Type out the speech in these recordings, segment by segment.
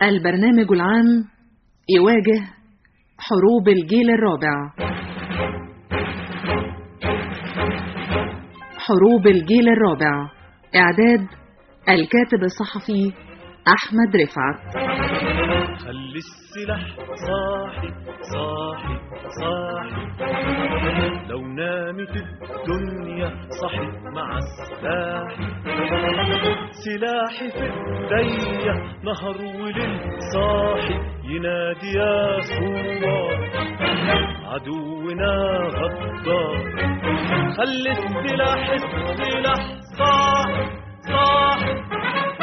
البرنامج العام يواجه حروب الجيل الرابع حروب الجيل الرابع إعداد الكاتب الصحفي أحمد رفعت خلي السلاح صاحي صاحي صاحي لو نامت الدنيا صحي مع السلاح سلاحي في ايديا نهر وليل صاحي ينادي يا ثوار عدونا غدار خلي السلاح السلاح صاحي صاحي صاحي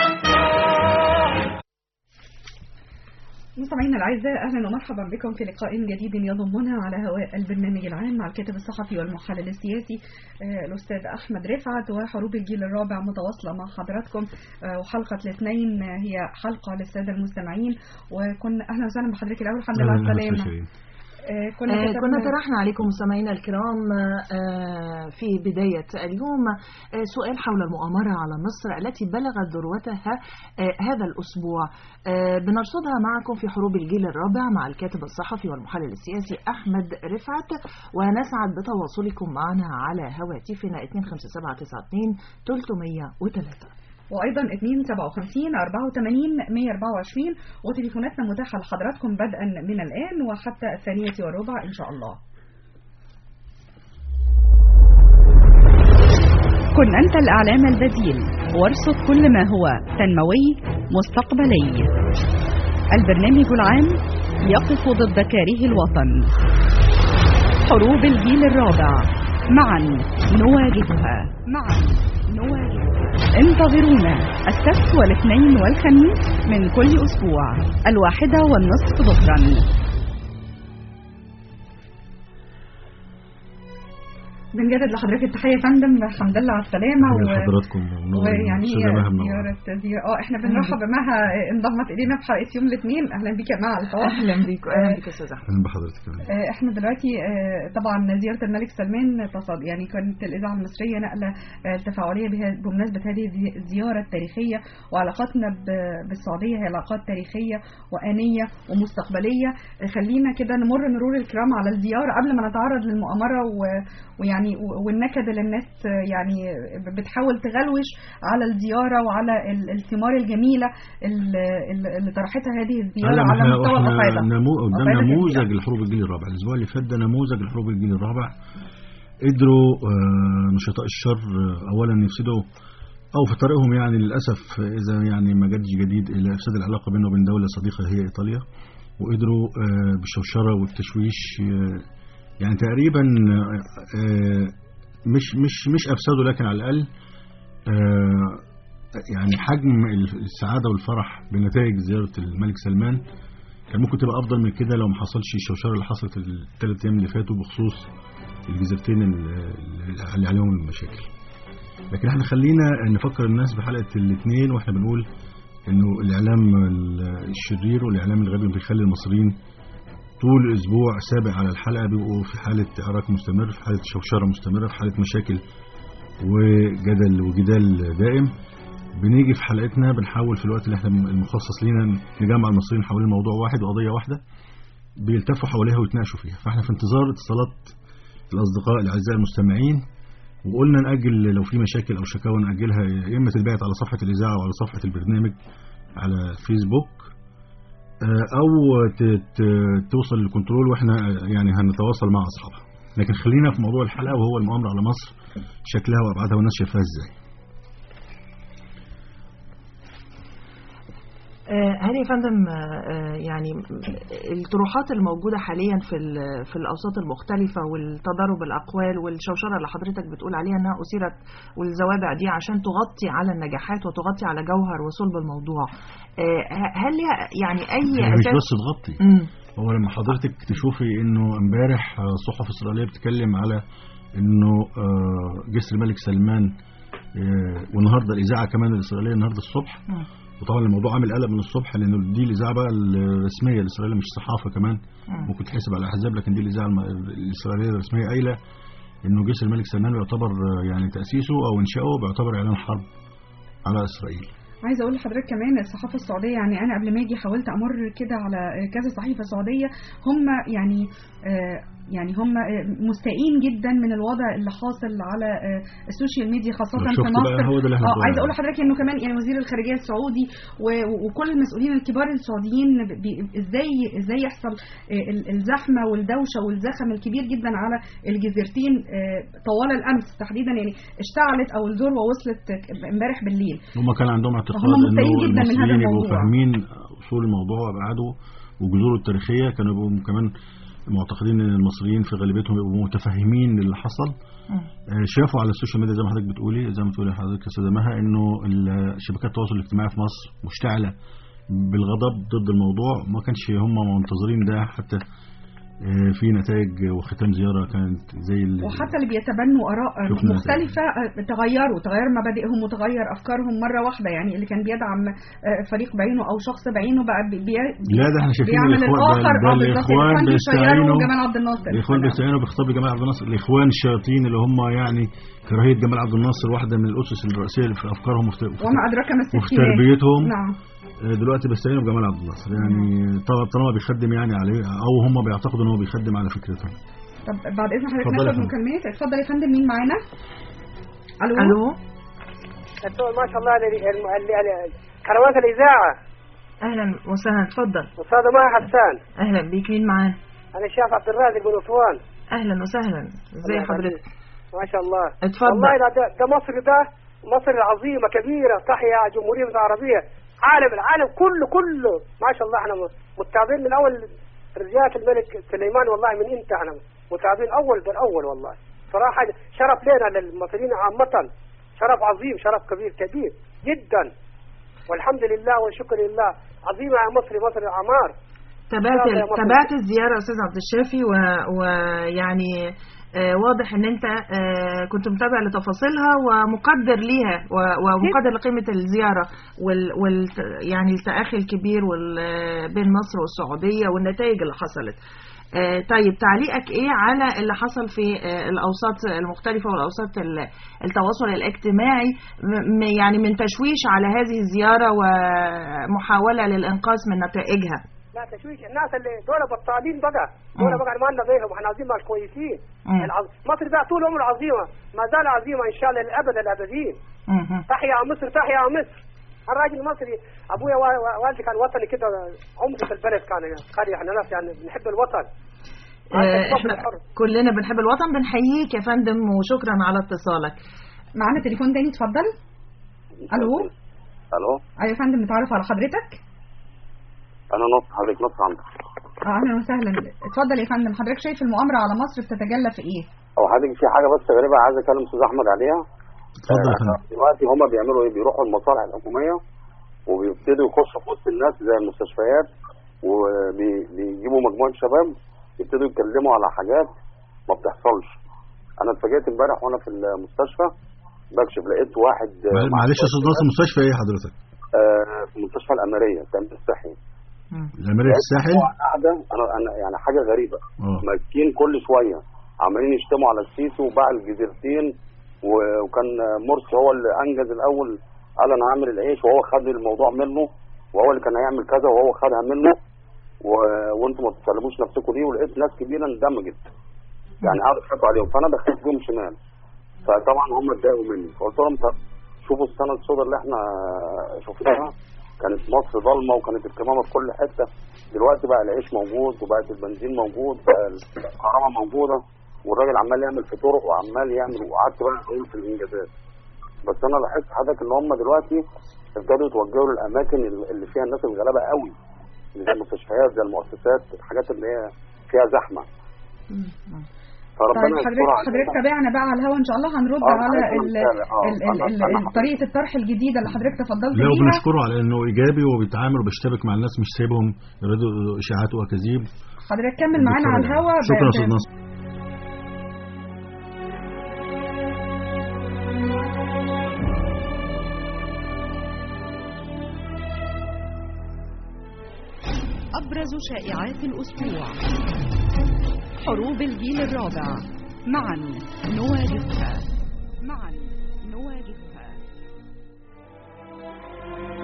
مستمعينا الاعزاء اهلا ومرحبا بكم في لقاء جديد يضمنا على هواء البرنامج العام مع الكاتب الصحفي والمحلل السياسي آه، الاستاذ احمد رفعت وحروب الجيل الرابع متواصله مع حضراتكم آه، وحلقه الاثنين آه، هي حلقه للساده المستمعين وكنا اهلا وسهلا بحضرتك الاول الحمد لله على السلامه آه، كنا آه، كتبنا- كنا طرحنا عليكم مستمعينا الكرام آه، في بداية اليوم آه، سؤال حول المؤامرة على مصر التي بلغت ذروتها آه، هذا الأسبوع آه، بنرصدها معكم في حروب الجيل الرابع مع الكاتب الصحفي والمحلل السياسي أحمد رفعت ونسعد بتواصلكم معنا على هواتفنا 25792 303 وايضا 257 84 124 وتليفوناتنا متاحه لحضراتكم بدءا من الان وحتى الثانيه والربع ان شاء الله كن انت الاعلام البديل وارصد كل ما هو تنموي مستقبلي البرنامج العام يقف ضد كاره الوطن حروب الجيل الرابع معا نواجهها معا نواجهها انتظرونا السبت والاثنين والخميس من كل أسبوع الواحدة والنصف ظهرا بنجدد لحضرتك التحية يا فندم الحمد لله على السلامة و... حضراتكم ويعني أستاذة مها منورة. زيارة زيارة اه احنا بنرحب بمها انضمت الينا في حلقة يوم الاثنين اهلا بيك يا مها على الهواء أهلا بيك أهلا بك يا أستاذ أحمد أهلا بحضرتك كمان آه، احنا دلوقتي آه، طبعا زيارة الملك سلمان تصاد يعني كانت الإذاعة المصرية نقلة آه، تفاعلية بها- بمناسبة هذه الزي- الزيارة التاريخية وعلاقاتنا ب- بالسعودية هي علاقات تاريخية وآنية ومستقبلية آه، خلينا كده نمر مرور الكرام على الزيارة قبل ما نتعرض للمؤامرة و- ويعني و- والنكد اللي الناس آه، يعني بتحاول تغلوش على الزيارة وعلى ال- الثمار الجميلة اللي اللي طرحتها هذه الزيارة هلا على احنا مستوى احنا الأفاضة نمو... قدام أفادت نموذج البيئة. لحروب الجيل الرابع الاسبوع اللي فات ده نموذج لحروب الجيل الرابع قدروا آه، نشطاء الشر آه، اولا يفسدوا او في طريقهم يعني للاسف اذا يعني ما جدش جديد الى افساد العلاقه بينه وبين دوله صديقه هي ايطاليا وقدروا آه، بالشوشره والتشويش آه، يعني تقريبا آه، مش مش مش افسدوا لكن على الاقل آه، يعني حجم السعاده والفرح بنتائج زياره الملك سلمان كان ممكن تبقى افضل من كده لو ما حصلش الشوشره اللي حصلت الثلاث ايام اللي فاتوا بخصوص الجزيرتين ال- اللي عليهم المشاكل لكن احنا خلينا نفكر الناس بحلقه الاثنين واحنا بنقول انه الاعلام ال- الشرير والاعلام الغبي بيخلي المصريين طول الاسبوع سابق على الحلقه بيبقوا في حاله عراك مستمر في حاله شوشره مستمره في حاله مشاكل وجدل وجدال دائم بنيجي في حلقتنا بنحاول في الوقت اللي احنا المخصص لينا نجمع المصريين حوالين موضوع واحد وقضيه واحده بيلتفوا حواليها ويتناقشوا فيها فاحنا في انتظار اتصالات الاصدقاء الاعزاء المستمعين وقلنا ناجل لو في مشاكل او شكاوى ناجلها يا اما تتبعت على صفحه الاذاعه وعلى صفحه البرنامج على فيسبوك آه، او ت- ت- توصل للكنترول واحنا آه، يعني هنتواصل مع اصحابها لكن خلينا في موضوع الحلقه وهو المؤامره على مصر شكلها وابعادها والناس شايفاها ازاي آه، هل يا فندم آه، آه، يعني الطروحات الموجودة حاليا في ال- في الأوساط المختلفة والتضارب الأقوال والشوشرة اللي حضرتك بتقول عليها أنها أثيرت والزوابع دي عشان تغطي على النجاحات وتغطي على جوهر وصلب الموضوع آه، ه- هل ي- يعني أي هي مش أساس بس تغطي مم. هو لما حضرتك تشوفي انه امبارح آه، صحف اسرائيليه بتتكلم على انه آه، جسر الملك سلمان آه، والنهارده الاذاعه كمان الاسرائيليه النهارده الصبح مم. وطبعا الموضوع عامل قلق من الصبح لانه دي الاذاعه بقى الرسميه الاسرائيليه مش صحافه كمان مم. ممكن تحسب على الاحزاب لكن دي الاذاعه الم- الاسرائيليه الرسميه قايله انه جسر الملك سلمان بيعتبر آه، يعني تاسيسه او انشائه بيعتبر اعلان حرب على اسرائيل عايزه اقول لحضرتك كمان الصحافه السعوديه يعني انا قبل ما اجي حاولت امر كده على كذا صحيفه سعوديه هم يعني آه، يعني هم آه، مستائين جدا من الوضع اللي حاصل على آه، السوشيال ميديا خاصه في شفت بقى مصر هو ده اللي احنا اه بنقول عايزه اقول عليه. لحضرتك انه كمان يعني وزير الخارجيه السعودي و- و- وكل المسؤولين الكبار السعوديين بي- ازاي ازاي يحصل آه، ال- الزحمه والدوشه والزخم الكبير جدا على الجزيرتين آه، طوال الامس تحديدا يعني اشتعلت او الذروه وصلت امبارح بالليل هم كان عندهم اعتقاد هم انه مستائين جدا من هذا المصريين يبقوا الموضوع. فاهمين اصول الموضوع وابعاده وجذوره التاريخيه كانوا يبقوا كمان معتقدين ان المصريين في غالبيتهم يبقوا متفهمين اللي حصل مم. آه، شافوا على السوشيال ميديا زي ما حضرتك بتقولي زي ما بتقولي حضرتك يا استاذه مها انه ال- شبكات التواصل الاجتماعي في مصر مشتعله بالغضب ضد الموضوع ما كانش هم منتظرين ده حتى آه، في نتائج وختام زياره كانت زي ال- وحتى اللي بيتبنوا اراء شفنا مختلفه آه، تغيروا تغير مبادئهم وتغير افكارهم مره واحده يعني اللي كان بيدعم آه، فريق بعينه او شخص بعينه بقى بي بي- لا ده احنا شايفين بيعمل الإخوان- ده- الاخر ده اه بالظبط الإخوان الاخوان بيشيروا بيستعينوا- جمال عبد الناصر الاخوان بيستعينوا بخطاب جمال عبد الناصر الاخوان الشياطين اللي هم يعني كراهيه جمال عبد الناصر واحده من الاسس الرئيسيه في افكارهم وفي وما ادراك ما وفي الستينات تربيتهم نعم آه، دلوقتي بيستعينوا بجمال عبد الناصر يعني طالما طالما بيخدم يعني عليه او هم بيعتقدوا ان هو بيخدم على فكرتهم طب بعد اذن حضرتك اتفضل يا ناخد فندم. مكالمات اتفضل يا فندم مين معانا الو الو الدكتور ما شاء الله ال- ال- ال- ال- قنوات الاذاعه اهلا وسهلا اتفضل استاذه مها حسان اهلا بيك مين معانا انا الشيخ عبد الرازق بن اسوان اهلا وسهلا ازي الله حضرتك يخليك. ما شاء الله اتفضل. والله لا ده, ده مصر ده مصر العظيمه كبيره تحيا جمهوريه مصر العربيه عالم العالم كله كله ما شاء الله احنا متابعين من اول رجال الملك سليمان والله من امتى احنا متابعين اول بالاول والله صراحه شرف لنا للمصريين عامه شرف عظيم شرف كبير كبير جدا والحمد لله والشكر لله عظيمه يا مصر مصر العمار تابعت يلا يا مصر. تابعت الزياره يا استاذ عبد الشافي و- ويعني آه، واضح ان انت آه، كنت متابع لتفاصيلها ومقدر ليها و- ومقدر لقيمه الزياره وال, وال يعني التاخي الكبير وال- بين مصر والسعوديه والنتائج اللي حصلت. آه، طيب تعليقك ايه على اللي حصل في آه، الاوساط المختلفه والاوساط ال- التواصل الاجتماعي م- م- يعني من تشويش على هذه الزياره ومحاوله للانقاذ من نتائجها. لا تشويش الناس اللي دول بطالين بقى دول مم. بقى ما لنا زيهم احنا عايزين ناس كويسين مم. العظ... مصر ده طول عمره عظيمه ما زال عظيمه ان شاء الله للابد الابدين مهم. تحيا مصر تحيا مصر الراجل المصري ابويا و- و- والدي كان وطني كده عمده في البلد كان قال احنا ناس يعني بنحب الوطن آه، الوطن احنا الحر. كلنا بنحب الوطن بنحييك يا فندم وشكرا على اتصالك معانا تليفون تاني اتفضل الو الو ايوه يا فندم نتعرف على حضرتك انا نص حضرتك نص عندك اه اهلا وسهلا اتفضل يا فندم حضرتك شايف المؤامره على مصر بتتجلى في ايه او حضرتك في حاجه بس غريبه عايز اكلم استاذ احمد عليها اتفضل يا آه، فندم دلوقتي هما بيعملوا ايه بيروحوا المصالح الحكوميه وبيبتدوا يخشوا في وسط الناس زي المستشفيات وبيجيبوا مجموعه شباب يبتدوا يتكلموا على حاجات ما بتحصلش انا اتفاجئت امبارح وانا في المستشفى بكشف لقيت واحد آه، معل- مع معلش يا استاذ ناصر مستشفى ايه حضرتك؟ آه، في المستشفى الاميريه التامين الصحي الاميريه في الساحل قاعده انا انا يعني حاجه غريبه اه ماسكين كل شويه عمالين يشتموا على السيسي وباع الجزيرتين و- وكان مرسي هو اللي انجز الاول قال انا هعمل العيش وهو خد الموضوع منه وهو اللي كان هيعمل كذا وهو خدها منه و... وانتم ما تسلموش نفسكم دي ولقيت ناس كبيره اندمجت يعني قعدوا يضحكوا عليهم فانا دخلت بيهم شمال فطبعا هم اتضايقوا مني فقلت لهم طب شوفوا السنه السوداء اللي احنا شفناها كانت مصر ضلمه وكانت الكمامه في كل حته دلوقتي بقى العيش موجود وبقت البنزين موجود بقى الكهرباء موجوده والراجل عمال يعمل في طرق وعمال يعمل وقعدت بقى اقول في الانجازات بس انا لاحظت حضرتك ان هم دلوقتي ابتدوا يتوجهوا للاماكن اللي فيها الناس الغلابه قوي زي المستشفيات زي المؤسسات الحاجات اللي هي فيها زحمه فربنا طيب يستر حضرتك علينا. حضرتك تابعنا بقى على الهوا ان شاء الله هنرد آه، على أنا ال متابع، آه، ال ال أنا- ال أنا- طريقه الطرح الجديده اللي حضرتك تفضلت لا بيها وبنشكره على انه ايجابي وبيتعامل وبيشتبك مع الناس مش سايبهم يردوا اشاعات واكاذيب حضرتك كمل معانا على الهوا ب- شكرا يا ب- استاذ ناصر أبرز شائعات الأسبوع حروب الجيل الرابع معا نواجهها معا نواجهها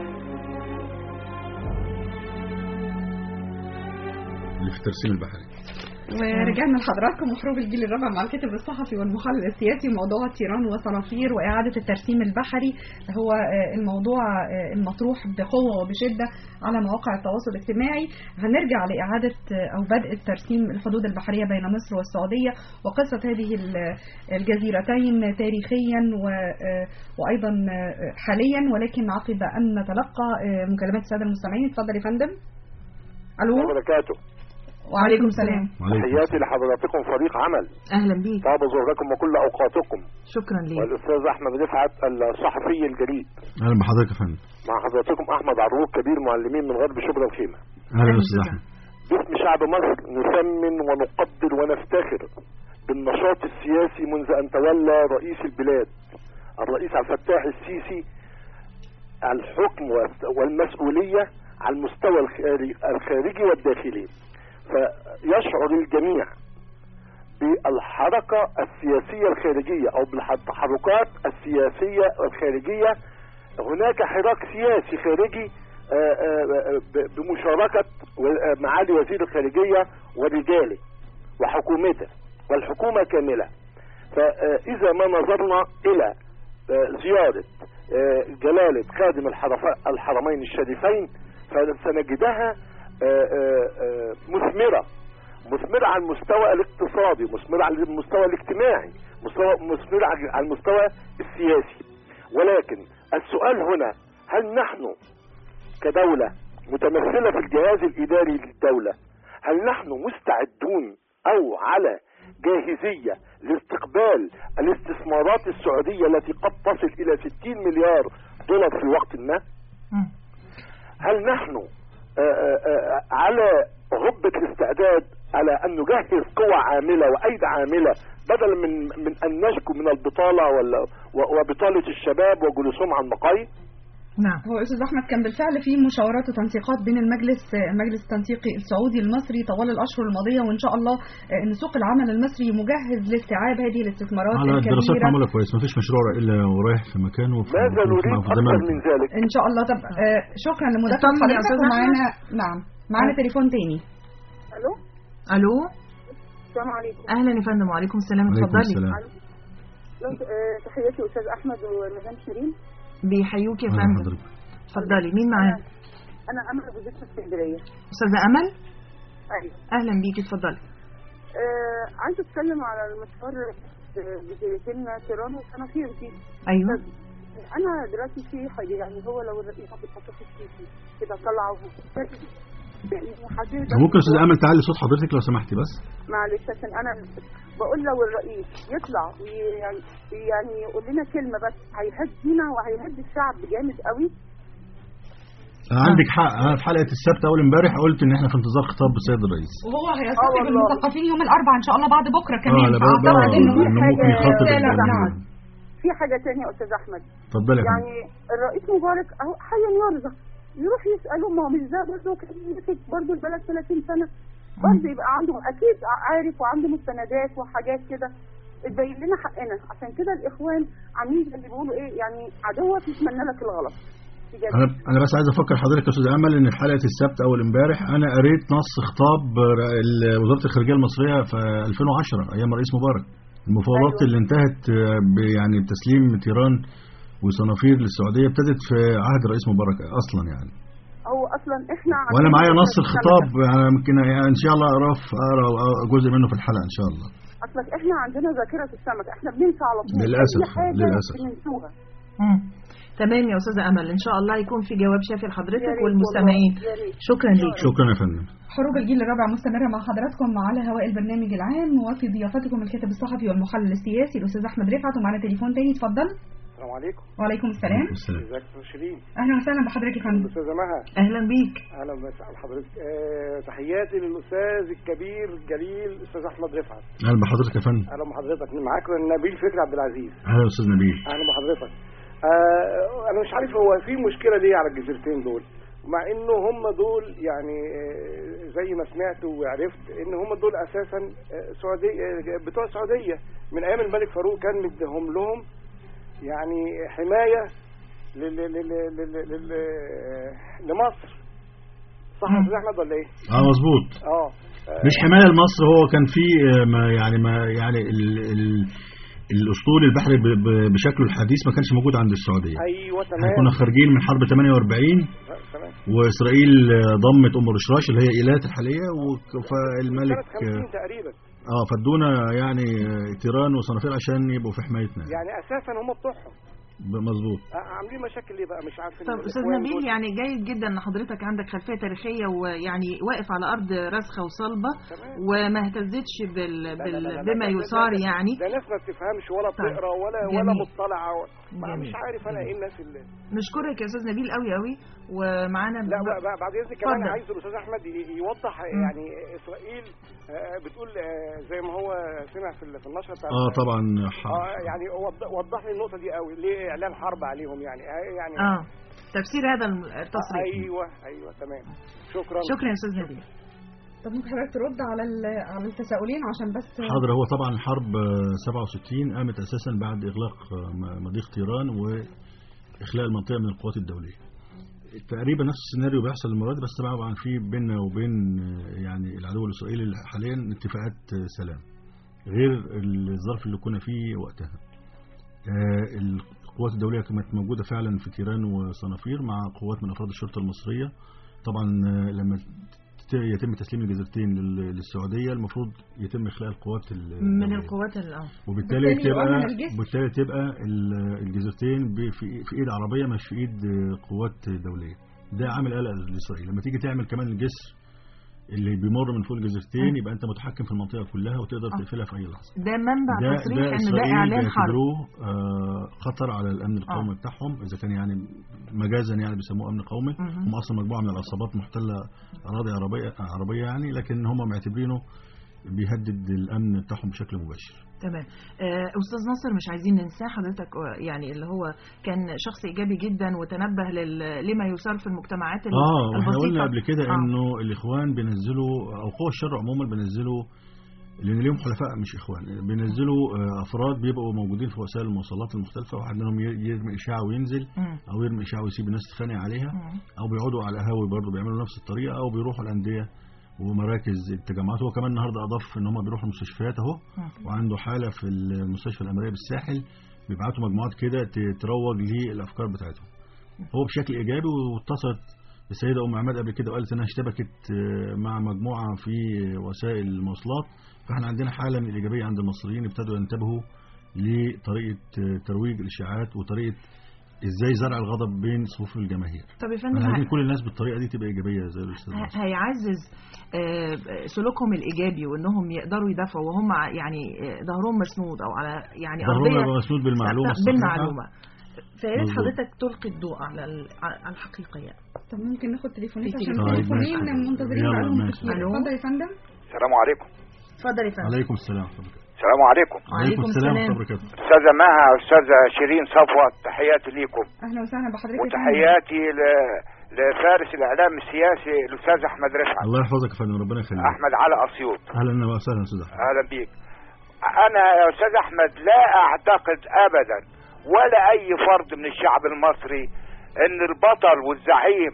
في الترسيم البحري ورجعنا لحضراتكم وحروب الجيل الرابع مع الكاتب الصحفي والمحلل السياسي موضوع تيران وصنافير وإعادة الترسيم البحري هو آه، الموضوع آه، المطروح بقوة وبشدة على مواقع التواصل الاجتماعي هنرجع لإعادة آه، أو بدء الترسيم الحدود البحرية بين مصر والسعودية وقصة هذه ال- الجزيرتين تاريخيا و- آه، وأيضا آه، حاليا ولكن عقب أن نتلقى آه، مكالمات السادة المستمعين اتفضل يا فندم ألو وبركاته وعليكم السلام وعليكم تحياتي لحضراتكم فريق عمل اهلا بيك طاب زهركم وكل اوقاتكم شكرا ليك والاستاذ احمد رفعت الصحفي الجريء اهلا بحضرتك يا فندم مع حضراتكم احمد عروق كبير معلمين من غرب شبرا الخيمه اهلا يا استاذ احمد باسم شعب مصر نثمن ونقدر ونفتخر بالنشاط السياسي منذ ان تولى رئيس البلاد الرئيس عبد الفتاح السيسي الحكم والمسؤوليه على المستوى الخارجي الخارجي والداخلي فيشعر الجميع بالحركة السياسية الخارجية أو بالتحركات السياسية الخارجية هناك حراك سياسي خارجي آه، آه، ب- بمشاركة و- آه، معالي وزير الخارجية ورجاله وحكومته والحكومة كاملة فإذا ما نظرنا إلى آه، زيارة آه، جلالة خادم الحرف- الحرمين الشريفين فسنجدها آه، آه، آه، مثمرة مثمرة على المستوى الاقتصادي مثمرة على المستوى الاجتماعي مستوى مثمرة على- على المستوى السياسي ولكن السؤال هنا هل نحن كدولة متمثلة في الجهاز الإداري للدولة هل نحن مستعدون أو على جاهزية لاستقبال الاستثمارات السعودية التي قد تصل إلى 60 مليار دولار في وقت ما مم. هل نحن آه، آه، آه، على غبة الاستعداد على أن نجهز قوى عاملة وأيد عاملة بدلا من من أن نشكو من البطالة ولا و- وبطالة الشباب وجلوسهم على المقاهي نعم هو استاذ احمد كان بالفعل في مشاورات وتنسيقات بين المجلس المجلس التنسيقي السعودي المصري طوال الاشهر الماضيه وان شاء الله آه، ان سوق العمل المصري مجهز لاستيعاب هذه الاستثمارات على الدراسات الكبيره معموله كويس ما فيش مشروع الا ورايح في مكانه وفي ماذا في- نريد في زمان. أكثر من ذلك ان شاء الله طب آه، شكرا لمداخله اطمن يا حضرتك أستاذ ومعانا نعم معانا تليفون تاني الو الو السلام عليكم اهلا يا فندم وعليكم السلام عليكم اتفضلي السلام لو آه، تحياتي استاذ احمد ومدام شيرين بيحيوك يا أهلا فندم حضرتك ابتدي مين معانا انا امل ابو زيد في اسكندريه استاذه امل ايوه اهلا بيكي اتفضلي آه عايزه اتكلم على المشوار آه، بجزيرتين تيران وصنافير دي ايوه انا دلوقتي في حاجه يعني هو لو الرئيس عبد الفتاح السيسي كده طلع وحدد ممكن استاذ امل تعلي صوت حضرتك لو سمحتي بس معلش عشان انا بقول لو الرئيس يطلع ويعني يعني يقول لنا كلمه بس هيهدينا وهيهدي الشعب جامد قوي عندك حق انا في حلقه السبت اول امبارح قلت ان احنا في انتظار خطاب السيد الرئيس وهو آه هيستقبل والله. المثقفين يوم الاربعاء ان شاء الله بعد بكره كمان اه لا بقى فاعتقد انه انه ممكن يخاطب رسالة الجميع. نعم. في حاجه تانية يا استاذ احمد اتفضلي يا فندم يعني الرئيس مبارك اهو حيا يرزق يروح يساله ما هو مش ده برضه كان ماسك برضه البلد 30 سنه برضه يبقى عنده اكيد عارف وعنده مستندات وحاجات كده تبين لنا حقنا عشان كده الاخوان عاملين زي اللي بيقولوا ايه يعني عدوك يتمنى لك الغلط بجد. انا انا بس عايز افكر حضرتك يا استاذ امل ان في حلقه السبت اول امبارح انا قريت نص خطاب ر- وزاره الخارجيه المصريه في 2010 ايام الرئيس مبارك المفاوضات أيوة. اللي انتهت آه، ب- يعني بتسليم تيران وصنافير للسعوديه ابتدت في عهد الرئيس مبارك اصلا يعني هو اصلا احنا وانا عندنا معايا نص فترة الخطاب السمكة. يعني ممكن يعني ان شاء الله اقرا اقرا جزء منه في الحلقه ان شاء الله اصلا احنا عندنا ذاكره السمك احنا بننسى على طول للأسف، اي حاجه للأسف. بننسوها مم. تمام يا استاذه امل ان شاء الله يكون في جواب شافي يا لحضرتك ريت والمستمعين والله، يا ريت. شكرا ليك شكرا يا فندم حروب الجيل الرابع مستمرة مع حضراتكم على هواء البرنامج العام وفي ضيافتكم الكاتب الصحفي والمحلل السياسي الأستاذ أحمد رفعت ومعنا تليفون تاني اتفضل السلام عليكم وعليكم السلام عليكم السلام ازيك يا شيرين أهلا وسهلا بحضرتك يا فندم استاذه مها اهلا بيك اهلا وسهلا حضرتك آه، تحياتي للاستاذ الكبير الجليل استاذ احمد رفعت اهلا بحضرتك يا فندم اهلا بحضرتك معاك نبيل فكري عبد العزيز اهلا يا استاذ نبيل اهلا بحضرتك آه انا مش عارف هو في مشكله ليه على الجزيرتين دول مع انه هم دول يعني آه، زي ما سمعت وعرفت ان هم دول اساسا آه، سعوديه آه، بتوع السعوديه من ايام الملك فاروق كان مديهم لهم يعني حمايه لل لل لل لل لل لمصر صح يا مم. استاذ احمد ولا ايه؟ اه مظبوط اه مش حمايه لمصر هو كان في آه، ما يعني ما يعني ال ال الاسطول البحري ب- ب- بشكله الحديث ما كانش موجود عند السعوديه ايوه احنا تمام كنا خارجين من حرب 48 تمام واسرائيل آه، ضمت ام رشراش اللي هي ايلات الحاليه وك- فالملك سنه اه 50 تقريبا آه، فادونا يعني آه، تيران وصنافير عشان يبقوا في حمايتنا يعني اساسا هم بتوعهم ب- مظبوط آه، عاملين مشاكل ليه بقى مش عارفين طب استاذ الإخوان نبيل دول. يعني جيد جدا ان حضرتك عندك خلفيه تاريخيه ويعني واقف على ارض راسخه وصلبه تمام. وما اهتزتش بال... لا، لا، بال... لا، لا، بما ده- ده- يثار ده- يعني ده ناس ما بتفهمش ولا طيب. بتقرا ولا جميل. ولا مطلعه ما جميل. مش عارف انا ايه الناس اللي نشكرك يا استاذ نبيل قوي قوي ومعانا لا بقى- بقى بعد اذنك كمان اتفضل. عايز الاستاذ احمد ي- يوضح مم. يعني اسرائيل آه، بتقول آه، زي ما هو سمع في ال- في النشره بتاعت اه طبعا ح- اه يعني وض- وضح لي النقطه دي قوي ليه اعلان حرب عليهم يعني آه، يعني اه تفسير هذا التصريح ايوه ايوه تمام شكرا شكرا يا استاذ نبيل طب ممكن حضرتك ترد على ال- على التساؤلين عشان بس حاضر هو طبعا الحرب آه، 67 قامت اساسا بعد اغلاق آه، م- مضيق طيران واخلاء المنطقه من القوات الدوليه تقريبا نفس السيناريو بيحصل المره دي بس طبعا في بيننا وبين آه، يعني العدو الاسرائيلي حاليا اتفاقات آه، سلام غير الظرف اللي كنا فيه وقتها آه، القوات الدوليه كانت موجوده فعلا في تيران وصنافير مع قوات من افراد الشرطه المصريه طبعا آه، لما ت- يتم تسليم الجزيرتين لل- للسعوديه المفروض يتم اخلاء القوات ال- من الدولية. القوات ال- اه وبالتالي بالتالي تبقى يؤمن الجسر. بالتالي تبقى ال- الجزيرتين ب- في في ايد عربيه مش في ايد آه، قوات دوليه ده عامل قلق لاسرائيل لما تيجي تعمل كمان الجسر اللي بيمر من فوق الجزيرتين يبقى انت متحكم في المنطقه كلها وتقدر آه. تقفلها في اي لحظه ده منبع ده تصريح ده ان ده اسرائيل اعلان حرب بيعتبروه آه، خطر على الامن القومي بتاعهم اذا كان يعني مجازا يعني بيسموه امن قومي مهم. هم اصلا مجموعه من العصابات محتله اراضي عربيه عربيه يعني لكن هم معتبرينه بيهدد الامن بتاعهم بشكل مباشر تمام آه، استاذ ناصر مش عايزين ننساه حضرتك آه، يعني اللي هو كان شخص ايجابي جدا وتنبه لل- لما يثار في المجتمعات ال- اه واحنا البسيطه قلنا قبل كده آه. انه الاخوان بينزلوا او قوى الشر عموما بينزلوا لان ليهم حلفاء مش اخوان بينزلوا آه، افراد بيبقوا موجودين في وسائل المواصلات المختلفه واحد منهم ي- يرمي اشاعه وينزل مم. او يرمي اشاعه ويسيب الناس تتخانق عليها مم. او بيقعدوا على القهاوي برضه بيعملوا نفس الطريقه او بيروحوا الانديه ومراكز التجمعات هو كمان النهارده اضاف ان هم بيروحوا المستشفيات اهو مم. وعنده حاله في المستشفى الامريه بالساحل بيبعتوا مجموعات كده ت- تروج للافكار بتاعتهم هو بشكل ايجابي واتصلت السيده ام عماد قبل كده وقالت انها اشتبكت آه، مع مجموعه في وسائل المواصلات فاحنا عندنا حاله من الايجابيه عند المصريين ابتدوا ينتبهوا لطريقه آه، ترويج الاشاعات وطريقه ازاي زرع الغضب بين صفوف الجماهير طب يا فندم احنا عايزين ه- كل الناس بالطريقه دي تبقى ايجابيه زي الاستاذ ه- ناصر. هيعزز آه، سلوكهم الايجابي وانهم يقدروا يدافعوا وهم ع- يعني آه، ظهرهم مسنود او على يعني ظهرهم ارضيه يبقى مسنود بالمعلومه الصحيحة. بالمعلومه فيا ريت مظبوط. حضرتك تلقي الضوء على ال- على الحقيقه يعني طب ممكن ناخد تليفونات في عشان تليفون. طيب، التليفونين ماشي. منتظرين يلا، بقالهم ماشي. كتير ألو. اتفضل يا فندم السلام عليكم اتفضل يا فندم عليكم السلام ورحمه الله السلام عليكم وعليكم السلام. ورحمه الله وبركاته استاذه مها استاذه شيرين صفوه تحياتي ليكم اهلا وسهلا بحضرتك يا فندم. وتحياتي ل... لفارس الاعلام السياسي الاستاذ احمد رفعت الله يحفظك يا فندم ربنا يخليك احمد علي اسيوط اهلا وسهلا استاذ احمد اهلا بيك انا يا استاذ احمد لا اعتقد ابدا ولا اي فرد من الشعب المصري ان البطل والزعيم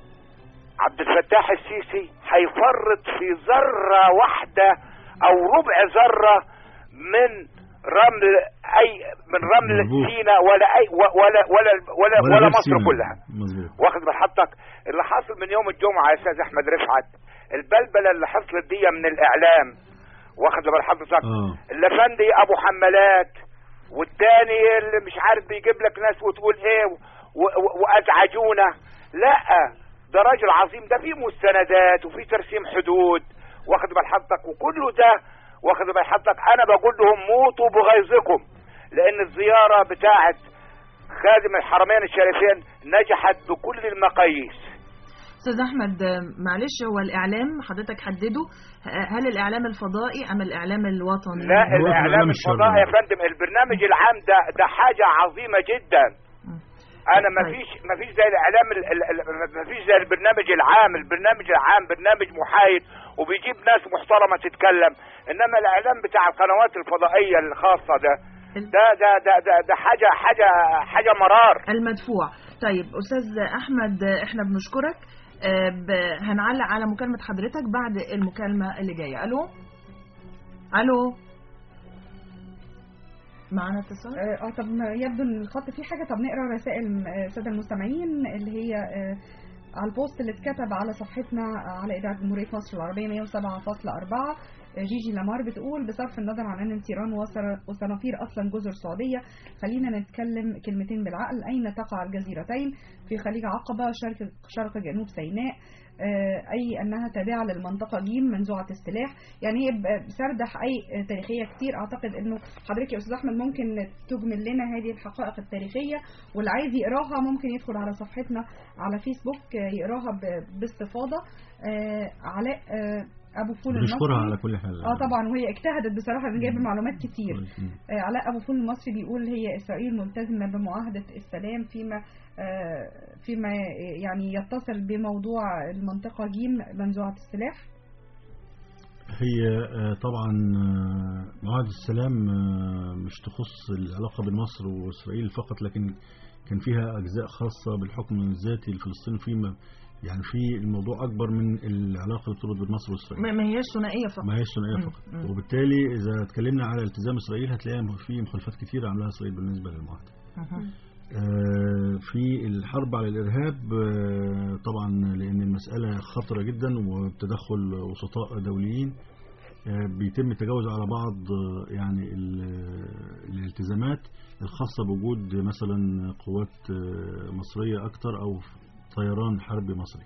عبد الفتاح السيسي هيفرط في ذره واحده او ربع ذره من رمل اي من رمل مظبوط. سينا ولا اي ولا ولا ولا ولا, ولا غير مصر سينا. كلها مظبوط واخد بحطك اللي حصل من يوم الجمعه يا استاذ احمد رفعت البلبله اللي حصلت دي من الاعلام واخد بال حضرتك اه الافندي ابو حمالات والتاني اللي مش عارف بيجيب لك ناس وتقول ايه و- و- وازعجونا لا ده راجل عظيم ده فيه مستندات وفيه ترسيم حدود واخد بال حضرتك وكله ده واخد بال حضرتك انا بقول لهم موتوا بغيظكم لان الزياره بتاعت خادم الحرمين الشريفين نجحت بكل المقاييس استاذ احمد آه، معلش هو الاعلام حضرتك حدده ه- هل الاعلام الفضائي ام الاعلام الوطني لا هو الاعلام الإعلام الشرعي. الفضائي يا فندم البرنامج العام ده ده حاجه عظيمه جدا مم. انا ما طيب. فيش ما فيش زي الاعلام ال- ال- ال- ما فيش زي البرنامج العام البرنامج العام برنامج محايد وبيجيب ناس محترمه تتكلم انما الاعلام بتاع القنوات الفضائيه الخاصه ده ال- ده ده ده ده, ده حاجه حاجه حاجه مرار المدفوع طيب استاذ احمد آه، احنا بنشكرك آه، ب- هنعلق على مكالمة حضرتك بعد المكالمة اللي جاية ألو ألو معنا اتصال اه آه، طب ما يبدو ان الخط فيه حاجه طب نقرا رسائل آه، الساده المستمعين اللي هي آه، على البوست اللي اتكتب على صفحتنا على اذاعه جمهوريه مصر العربيه 107.4 آه، جيجي لامار بتقول بصرف النظر عن ان تيران وصر- وصنافير اصلا جزر سعوديه خلينا نتكلم كلمتين بالعقل اين تقع الجزيرتين في خليج عقبه شرق شرق جنوب سيناء آه، اي انها تابعه للمنطقه ج منزوعه السلاح يعني هي ب- بسردح اي تاريخيه كتير اعتقد انه حضرتك يا استاذ احمد ممكن تجمل لنا هذه الحقائق التاريخيه واللي عايز يقراها ممكن يدخل على صفحتنا على فيسبوك آه، يقراها ب- باستفاضه آه، علاء آه، ابو فول بنشكرها المصري على كل حال اه طبعا وهي اجتهدت بصراحه ان جايبه معلومات كتير كويس. مم. آه، علاء ابو فول المصري بيقول هي اسرائيل ملتزمه بمعاهده السلام فيما آه، فيما يعني يتصل بموضوع المنطقه ج منزوعه السلاح هي آه، طبعا آه، معاهدة السلام آه، مش تخص العلاقة بين مصر وإسرائيل فقط لكن كان فيها أجزاء خاصة بالحكم الذاتي الفلسطيني فيما يعني في الموضوع أكبر من العلاقة اللي بتربط بين مصر وإسرائيل ما ما هياش ثنائية فقط ما هيش ثنائية مم. فقط مم. وبالتالي إذا اتكلمنا على التزام إسرائيل هتلاقي في مخالفات كتيرة عملها إسرائيل بالنسبة للمعاهدة مهم. آه، في الحرب على الإرهاب آه، طبعا لأن المسألة خطرة جدا وبتدخل وسطاء دوليين آه، بيتم التجاوز على بعض آه، يعني ال- الالتزامات الخاصة بوجود مثلا قوات آه، مصرية أكتر أو طيران حربي مصري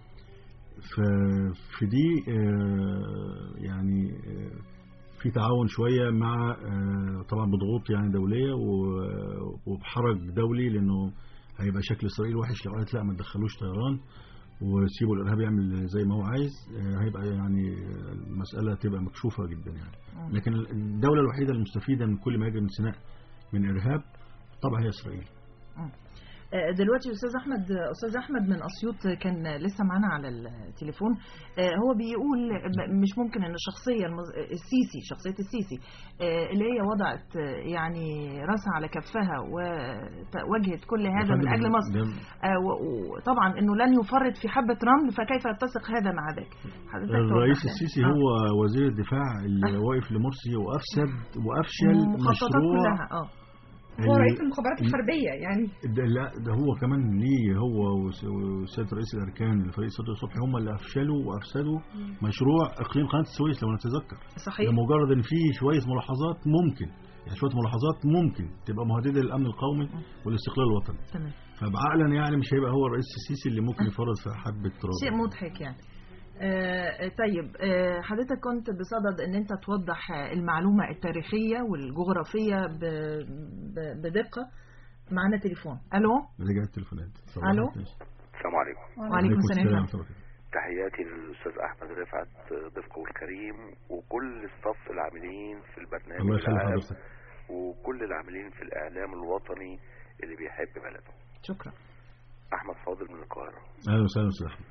ففي دي آه، يعني آه، في تعاون شوية مع آه، طبعا بضغوط يعني دولية و- وبحرج دولي لأنه هيبقى شكل إسرائيل وحش لو قالت لا ما تدخلوش طيران وسيبوا الإرهاب يعمل زي ما هو عايز آه، هيبقى يعني المسألة تبقى مكشوفة جدا يعني لكن الدولة الوحيدة المستفيدة من كل ما يجري من سيناء من إرهاب طبعا هي إسرائيل آه، دلوقتي استاذ احمد استاذ احمد من اسيوط كان لسه معانا على التليفون آه، هو بيقول م- مش ممكن ان الشخصيه المز- السيسي شخصيه السيسي آه، اللي هي وضعت آه، يعني راسها على كفها وواجهت كل هذا من اجل مصر ده- آه، و- وطبعا انه لن يفرط في حبه رمل فكيف يتسق هذا مع ذاك حضرتك الرئيس توضح لنا. السيسي آه. هو وزير الدفاع اللي واقف لمرسي وافسد وافشل المخططات مشروع كلها اه هو ال- رئيس المخابرات الحربيه يعني ده لا ده هو كمان ليه هو وس- وسيادة رئيس الأركان الفريق صدر صبحي هم اللي أفشلوا وأفسدوا مشروع إقليم قناة السويس لو نتذكر صحيح لمجرد إن في شوية ملاحظات ممكن يعني شوية ملاحظات ممكن تبقى مهددة للأمن القومي والاستقلال الوطني تمام فبعقلا يعني مش هيبقى هو الرئيس السيسي اللي ممكن يفرض في حبة تراب شيء مضحك يعني آه طيب آه حضرتك كنت بصدد ان انت توضح آه، المعلومة التاريخية والجغرافية ب... ب... بدقة معنا تليفون الو رجع التليفونات ألو؟ السلام عليكم وعليكم السلام ورحمة ورحمة الله وبركاته. تحياتي للاستاذ احمد رفعت ضيفكم الكريم وكل الصف العاملين في البرنامج الله يخلي العام حضرتك وكل العاملين في الاعلام الوطني اللي بيحب بلده شكرا احمد فاضل من القاهره أهلا وسهلا أستاذ أحمد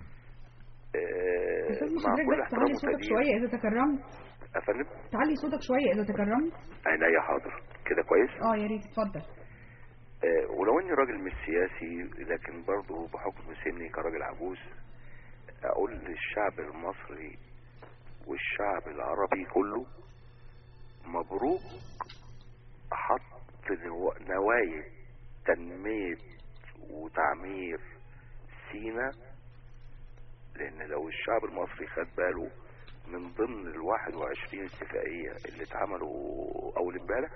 آه، استاذ مع حضرتك كل بس احترام تعلي صوتك وتقدير شويه اذا تكرمت افندم تعلي صوتك شويه اذا تكرمت عينيا حاضر كده كويس اه يا ريت اتفضل آه، ولو اني راجل مش سياسي لكن برضه بحكم سني كراجل عجوز اقول للشعب المصري والشعب العربي كله مبروك حط نوا- نوايا تنمية وتعمير سينا لان لو الشعب المصري خد باله من ضمن الواحد وعشرين اتفاقية اللي اتعملوا اول امبارح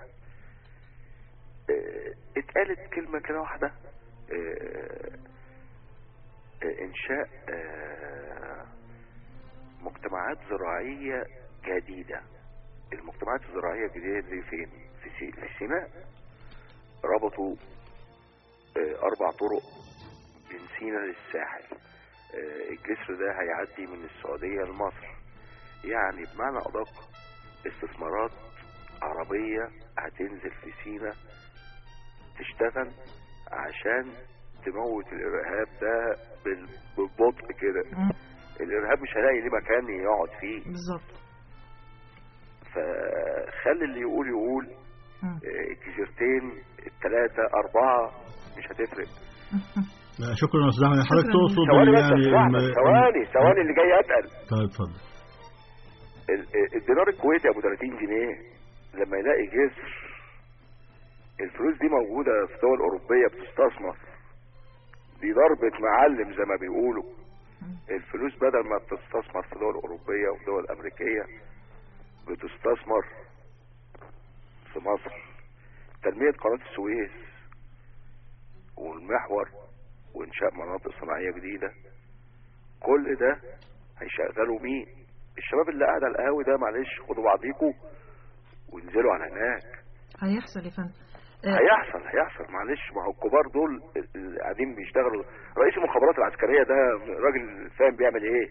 آه، اتقالت كلمة كده واحدة آه، آه، انشاء آه، مجتمعات زراعية جديدة المجتمعات الزراعية الجديدة دي فين في, سي... في سيناء ربطوا آه، اربع طرق من سيناء للساحل آه، الجسر ده هيعدي من السعودية لمصر يعني بمعنى ادق استثمارات عربية هتنزل في سيناء تشتغل عشان تموت الارهاب ده بال- بالبطء كده مم. الارهاب مش هيلاقي ليه مكان يقعد فيه بالظبط فخلي اللي يقول يقول مم. آه، الجزيرتين الثلاثة أربعة مش هتفرق لا، شكرا يا استاذ احمد حضرتك شكراً. تقصد ثواني بس يعني يا أحمد، الم- ثواني ثواني اللي جاي اتقل طيب اتفضل ال- ال- الدينار الكويتي ابو 30 جنيه لما يلاقي جسر الفلوس دي موجوده في دول اوروبيه بتستثمر دي ضربة معلم زي ما بيقولوا الفلوس بدل ما بتستثمر في دول اوروبيه وفي دول امريكيه بتستثمر في مصر تنمية قناة السويس والمحور وانشاء مناطق صناعية جديدة كل ده هيشغلوا مين الشباب اللي قاعد على القهاوي ده معلش خدوا بعضيكوا وانزلوا على هناك هيحصل يا فندم آه، هيحصل هيحصل معلش ما هو الكبار دول اللي قاعدين بيشتغلوا رئيس المخابرات العسكرية ده راجل فاهم بيعمل ايه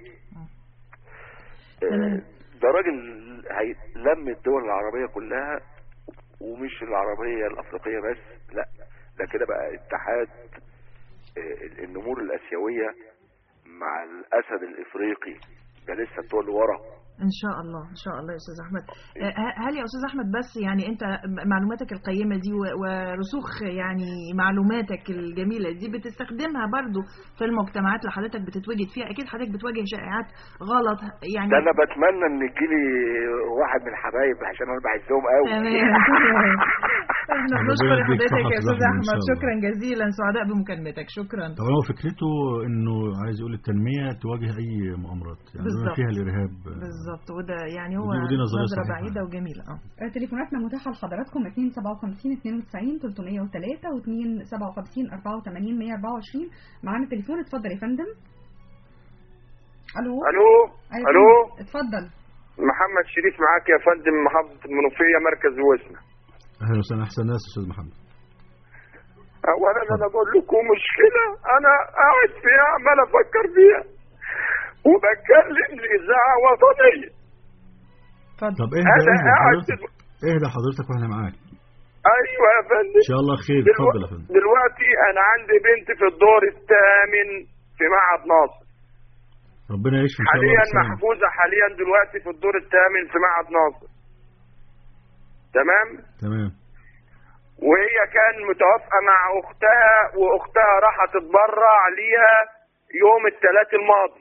آه، ده راجل هيلم الدول العربية كلها ومش العربية الأفريقية بس لا ده كده بقى اتحاد آه، النمور الآسيوية مع الأسد الإفريقي ده لسه الدول اللي ورا ان شاء الله ان شاء الله يا استاذ احمد آه، ه- هل يا استاذ احمد بس يعني انت م- معلوماتك القيمه دي و- ورسوخ يعني معلوماتك الجميله دي بتستخدمها برضو في المجتمعات اللي حضرتك بتتواجد فيها اكيد حضرتك بتواجه شائعات غلط يعني ده انا بتمنى ان يجيلي واحد من الحبايب عشان انا بعزهم قوي تمام احنا بنشكر ربنا يديك حضرتك صحة يا وصحة استاذ إن شاء احمد الله. شكرا جزيلا سعداء بمكالمتك شكرا طبعا هو فكرته انه عايز يقول التنميه تواجه اي مؤامرات يعني بما بالظبط. فيها الارهاب بالظبط وده يعني هو ودي- ودي نظرية نظره صحيحة. بعيده وجميله اه آه، تليفوناتنا متاحة لحضراتكم 257 92 303 و 257 84 124 معانا تليفون اتفضل يا فندم الو الو أيوة الو فندم، اتفضل محمد شريف معاك يا فندم محافظة المنوفية مركز وسنة اهلا وسهلا احسن ناس استاذ محمد اولا انا بقول لكم مشكلة انا قاعد فيها عمال افكر فيها وبتكلم لاذاعة وطنية طب اهدى انا اهدى قاعد حضرتك اهدى حضرتك واحنا معاك ايوه يا فندم ان شاء الله خير دلو- اتفضل يا فندم دلوقتي انا عندي بنت في الدور الثامن في معهد ناصر ربنا يشفي ان شاء الله حاليا بالسلامة. محجوزة حاليا دلوقتي في الدور الثامن في معهد ناصر تمام تمام وهي كان متوافقة مع أختها وأختها راحت تتبرع ليها يوم الثلاث الماضي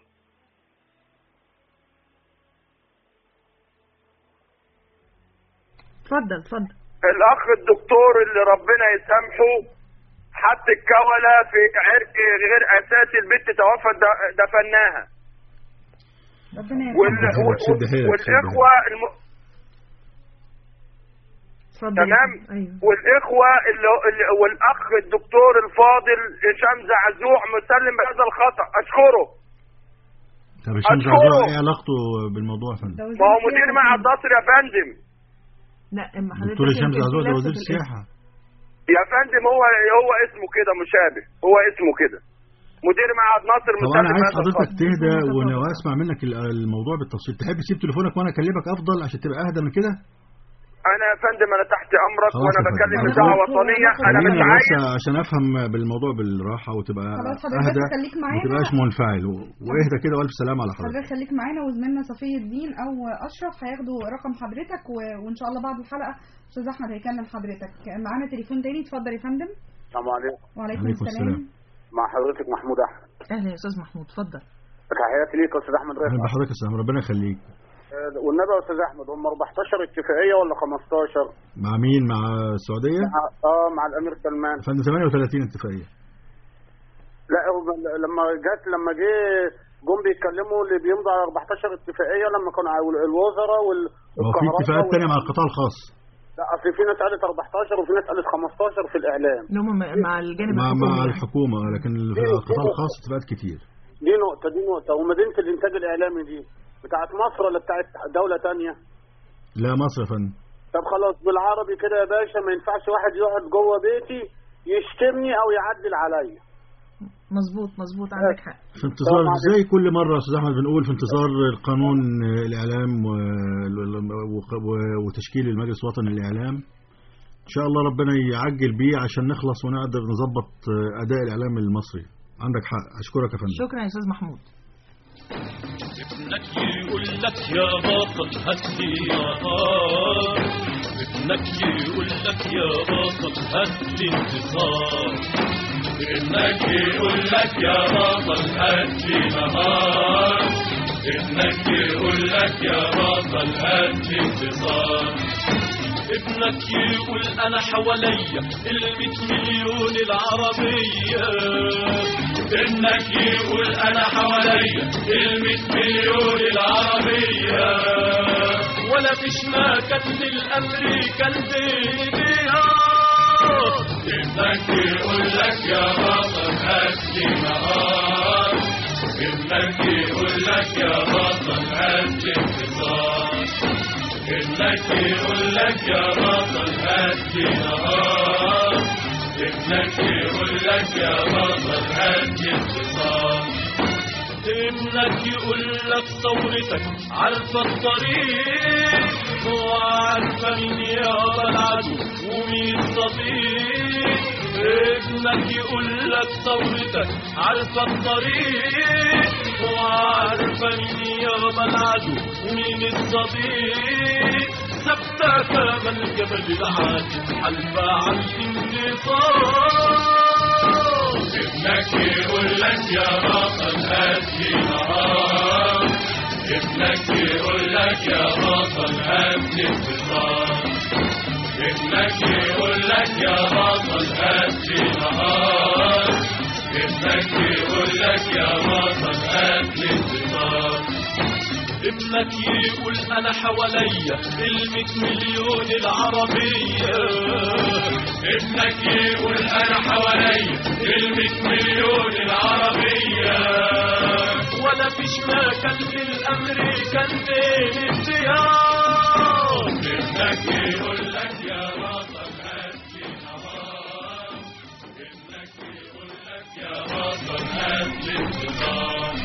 اتفضل اتفضل الأخ الدكتور اللي ربنا يسامحه حط الكولة في عرق غير أساسي البنت توفت د- دفناها ربنا وال... يرحمه. وال... شد حيلك، والإخوة الم... اتفضل تمام ايوه والإخوة اللي... اللي... والأخ الدكتور الفاضل هشام زعزوع مسلم بهذا الخطأ أشكره طب هشام أشكره. زعزوع ايه علاقته بالموضوع يا فندم ما هو مدير معهد ناصر يا فندم لا اما حضرتك دكتور هشام يمكن زعزوع ده في وزير لفة السياحه يا فندم هو هو اسمه كده مشابه هو اسمه كده مدير معهد ناصر طب انا مسلم عايز هذا حضرتك الخط. تهدى وانا واسمع منك ال- الموضوع بالتفصيل تحب تسيب تليفونك وانا اكلمك افضل عشان تبقى اهدى من كده انا يا فندم انا تحت امرك خلاص وانا يا فندم. بكلم على اذاعه طول. وطنيه انا مش خلينا بس عايز عشان افهم بالموضوع بالراحه وتبقى خلاص حضرتك اهدى خليك ما معانا. تبقاش منفعل و- واهدى كده والف سلام على حضرتك حضرتك خليك معانا وزميلنا صفي الدين او اشرف هياخدوا رقم حضرتك و... وان شاء الله بعد الحلقه استاذ احمد هيكلم حضرتك معانا تليفون تاني اتفضل يا فندم السلام عليكم وعليكم عليكم السلام السلام. مع حضرتك محمود احمد اهلا يا استاذ محمود اتفضل تحياتي ليك يا استاذ احمد اهلا رفعت بحضرتك يا سلام ربنا يخليك آه، والنبي يا استاذ احمد هم 14 اتفاقيه ولا 15 مع مين مع السعوديه مع اه مع الامير سلمان فندم 38 اتفاقيه لا هو لما جت لما جه جم بيتكلموا اللي بيمضوا على 14 اتفاقيه لما كانوا على الوزراء هو في والكهرباء اتفاقات وال- تانية مع القطاع الخاص لا اصل في ناس قالت 14 وفي ناس قالت 15 في الاعلام اللي هم مع الجانب مع الحكومي مع يعني. الحكومه لكن في القطاع الخاص اتفاقات كتير دي نقطه دي نقطه ومدينه الانتاج الاعلامي دي بتاعت مصر ولا بتاعت دوله تانية لا مصر يا فندم طب خلاص بالعربي كده يا باشا ما ينفعش واحد يقعد جوه بيتي يشتمني او يعدل عليا مظبوط مظبوط عندك حق في انتظار طبعاً. زي كل مرة يا أستاذ أحمد بنقول في انتظار القانون آه، الإعلام و- و- و- وتشكيل المجلس الوطني للإعلام إن شاء الله ربنا يعجل بيه عشان نخلص ونقدر نظبط آه، أداء الإعلام المصري عندك حق أشكرك يا فندم شكرا يا استاذ محمود ابنك يقول لك يا بطل هات لي يا نار ابنك يقول لك يا بطل هات لي انتصار ابنك يقول لك يا بطل هات لي نهار ابنك يقول لك يا بطل هات لي انتصار ابنك يقول انا حواليا الميت مليون العربية ابنك يقول انا حواليا الميت مليون العربية ولا فيش مكان للامريكان بايديها ابنك يقول لك يا بطل هات لي نهار ابنك يقول لك يا بطل هات لي انتصار ابنك يقول لك يا بطل هات لي نهار ابنك يقول لك يا بطل هات لي انتصار ابنك يقول لك ثورتك عارفة الطريق وعارفة مين يابا العدو ومين الصديق ابنك يقول لك ثورتك عارفة الطريق وعارفة مين يابا العدو ومين الصديق ثبتة كما الجبل العادي حلفة على الانتصار ابنك يقول لك يا بطل هات لي نهار ابنك يقول لك يا بطل هات لي انتصار ابنك يقول لك يا بطل هات لي نهار ابنك يقول لك يا بطل هات لي انتصار ابنك يقول انا حواليا الميت مليون العربية ابنك يقول انا حواليا الميت مليون العربية ولا فيش مكان للامريكان بين الديار ابنك يقول لك يا بطل هات لي نهار ابنك يقول لك يا بطل هات لي انتصار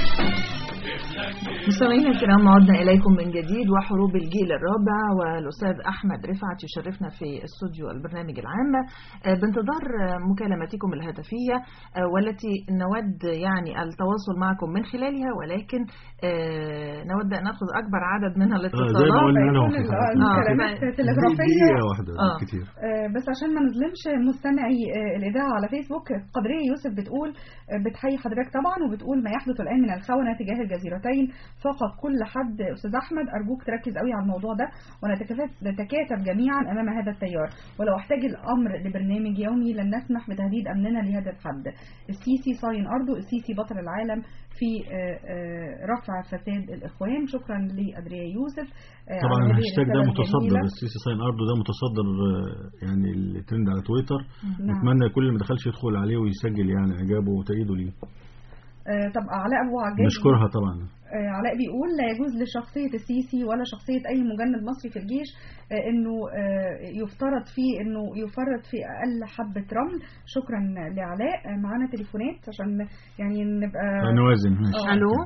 مستمعينا الكرام عدنا إليكم من جديد وحروب الجيل الرابع والأستاذ أحمد رفعت يشرفنا في استوديو البرنامج العام آه، بانتظار آه، مكالماتكم الهاتفية آه، والتي نود يعني التواصل معكم من خلالها ولكن آه، نود أن نأخذ أكبر عدد من آه، زي ما الاتصالات قلنا انا يكون وفي ال- حلقة. المكالمات آه، تلغرافية دقيقة واحدة آه. كتير آه، بس عشان ما نظلمش مستمعي آه، الإذاعة على فيسبوك قدرية يوسف بتقول آه، بتحيي حضرتك طبعا وبتقول ما يحدث الآن من الخونة تجاه الجزيرتين فقط كل حد أستاذ أحمد أرجوك تركز قوي على الموضوع ده ونتكاتف نتكاتف جميعا أمام هذا التيار ولو احتاج الأمر لبرنامج يومي لن نسمح بتهديد أمننا لهذا الحد السيسي صاين أرضه السيسي بطل العالم في آه، آه، رفع فساد الإخوان شكرا لأدريا يوسف آه، طبعا على هذه الهاشتاج ده الرسالة متصدر الجميلة. السيسي ساين ارضه ده متصدر آه، يعني الترند على تويتر نعم. نتمنى كل اللي ما دخلش يدخل عليه ويسجل يعني اعجابه وتأييده ليه آه، طب علاء أبو عجاج نشكرها طبعا آه، علاء بيقول لا يجوز لشخصية السيسي ولا شخصية أي مجند مصري في الجيش آه، إنه آه، يفترض فيه إنه يفرط في أقل حبة رمل شكرا لعلاء آه، معانا تليفونات عشان يعني نبقى نوازن ماشي آه. ألو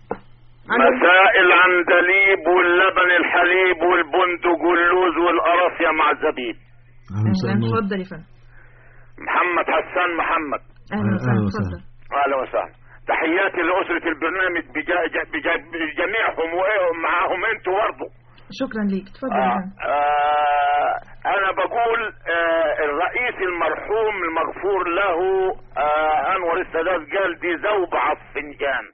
مساء العندليب واللبن الحليب والبندق واللوز والقرف يا مع الزبيب أهلا وسهلا أهلا نور. اتفضل يا فندم محمد حسان محمد أهلا أهلا وسهلا وسهلا. اتفضل اهلا وسهلا تحياتي لأسرة البرنامج بجا- جا- بجا- بجميعهم ومعاهم انتوا برضه شكرا ليك اتفضل يا آه فندم آه انا بقول آه الرئيس المرحوم المغفور له آه انور السادات قال دي زوبعة في فنجان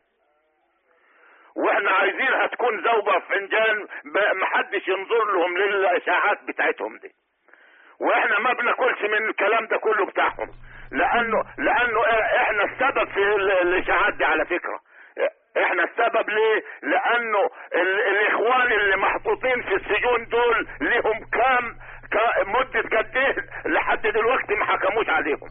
واحنا عايزينها تكون زوبعة في فنجان ب- محدش ينظر لهم للاشاعات بتاعتهم دي واحنا ما بناكلش من الكلام ده كله بتاعهم لانه لانه احنا السبب في ال- الاشاعات دي على فكره احنا السبب ليه لانه ال- الاخوان اللي محطوطين في السجون دول لهم كام كا- مدة قد ايه لحد دلوقتي ما حكموش عليهم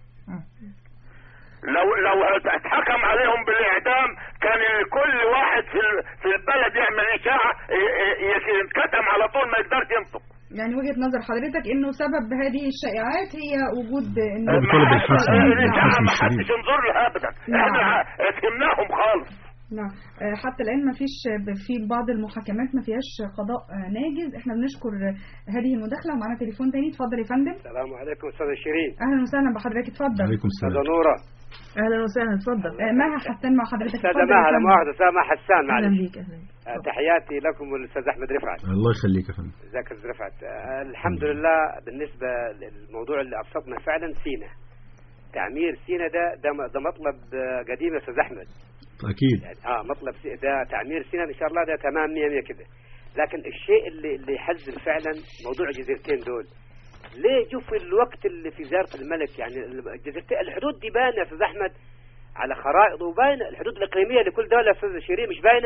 لو لو اتحكم عليهم بالاعدام كان كل واحد في ال- في البلد يعمل اشاعه ي- ي- يتكتم على طول ما يقدرش ينطق يعني وجهة نظر حضرتك إنه سبب هذه الشائعات هي وجود إنه أنا بطالب ما بالحسم حدش- بالحسم ما حدش الشديد ينظر لها ابدا نعم. احنا فهمناهم خالص نعم آه، حتى الآن ما فيش في بعض المحاكمات ما فيهاش قضاء آه، ناجز احنا بنشكر آه، هذه المداخلة ومعانا تليفون تاني اتفضل يا فندم السلام عليكم استاذ شيرين أهلا وسهلا بحضرتك اتفضل عليكم استاذ السلام نوره اهلا وسهلا اتفضل آه، مها حسان مع حضرتك استاذ اتفضل يا مها لا فندم. مؤاخذه استاذ مها حسان اهلا معلش بيك اهلا بيك آه، تحياتي لكم والاستاذ احمد رفعت الله يخليك يا فندم ازيك يا استاذ رفعت آه، الحمد لله بالنسبه للموضوع اللي ابسطنا فعلا سينا تعمير سينا ده ده ده مطلب آه، قديم يا استاذ احمد اكيد يعني اه مطلب سي- ده تعمير سينا ان شاء الله ده تمام 100 100 كده لكن الشيء اللي اللي يحزن فعلا موضوع الجزيرتين دول ليه شوف الوقت اللي في زياره الملك يعني الجزيرتين الحدود دي باينه يا استاذ احمد على خرائط وباينه الحدود الاقليميه لكل دوله يا استاذ شيرين مش باينه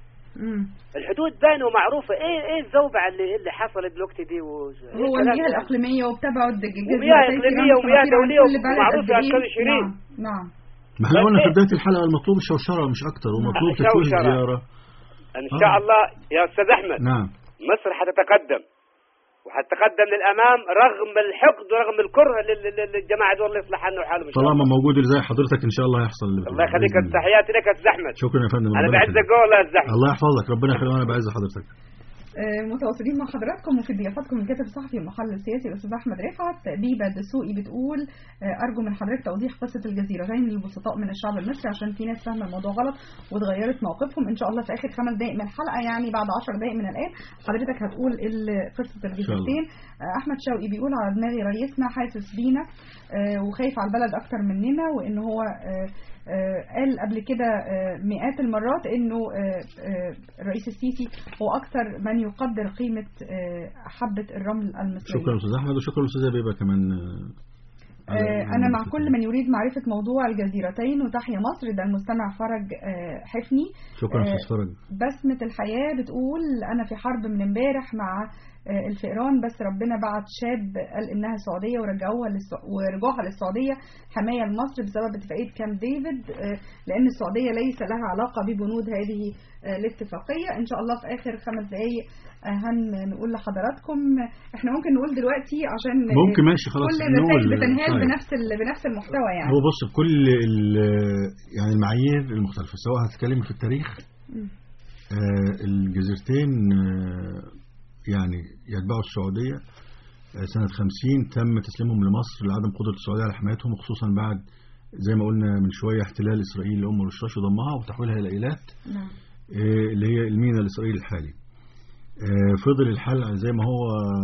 الحدود باينه ومعروفه ايه ايه الزوبعه اللي اللي حصلت دلوقتي دي و... إيه هو الكلام المياه ده؟ الإقليمية وبتبعد جزيرتي ومياه سيناء إقليمية ومياه متوفرة عن دولية كل بلد ومعروفة قد يا إيه؟ أستاذ شيرين. نعم نعم ما احنا قلنا في بدايه الحلقه المطلوب الشوشره مش اكتر ومطلوب آه، تشويه شوشرة. الزياره ان شاء آه. الله يا استاذ احمد نعم مصر حتتقدم وحتتقدم للامام رغم الحقد ورغم الكره لل- لل- للجماعه دول اللي يصلح عنه حالهم إن شاء طالما الله. موجود زي حضرتك ان شاء الله هيحصل اللي الله يخليك بإذن الله. تحياتي لك يا استاذ احمد شكرا يا فندم انا ربنا بعزك يخليك. والله يا استاذ احمد الله يحفظك ربنا يخليك وانا بعز حضرتك آه، متواصلين مع حضراتكم وفي ضيافتكم الكاتب الصحفي المحلل السياسي الاستاذ احمد رفعت بيبا دسوقي بتقول آه، ارجو من حضرتك توضيح قصه الجزيرتين للبسطاء من الشعب المصري عشان في ناس فاهمه الموضوع غلط واتغيرت موقفهم ان شاء الله في اخر خمس دقائق من الحلقه يعني بعد 10 دقائق من الان حضرتك هتقول ال- قصه الجزيرتين آه، احمد شوقي بيقول على دماغي رئيسنا حاسس بينا آه، وخايف على البلد اكتر مننا وان هو آه، آه، قال قبل كده آه، مئات المرات انه آه، آه، الرئيس السيسي هو اكثر من يقدر قيمه آه، حبه الرمل المصريه شكرا استاذ احمد وشكرا استاذه بيبه كمان آه، على- آه، على أنا مع المداخلة. كل من يريد معرفة موضوع الجزيرتين وتحيا مصر ده المستمع فرج آه، حفني شكرا آه، استاذ فرج بسمة الحياة بتقول أنا في حرب من امبارح مع آه، الفئران بس ربنا بعت شاب قال إنها سعودية ورجعوها للسع... ورجوعها للسعودية حماية لمصر بسبب اتفاقية كامب ديفيد آه، لأن السعودية ليس لها علاقة ببنود هذه آه، الاتفاقية إن شاء الله في آخر خمس دقايق آه، هنقول لحضراتكم احنا ممكن نقول دلوقتي عشان آه، ممكن ماشي خلاص كل الرسائل نقول بتنهال طيب. بنفس ال... بنفس المحتوى يعني هو بص بكل ال- يعني المعايير المختلفة سواء هتتكلم في التاريخ مم. آه، الجزيرتين آه، يعني يتبعوا السعودية آه، سنة 50 تم تسليمهم لمصر لعدم قدرة السعودية على حمايتهم وخصوصا بعد زي ما قلنا من شوية احتلال إسرائيل لأم الرشاش وضمها وتحويلها إلى إيلات نعم آه، اللي هي المينا الإسرائيلي الحالي آه، فضل الحل زي ما هو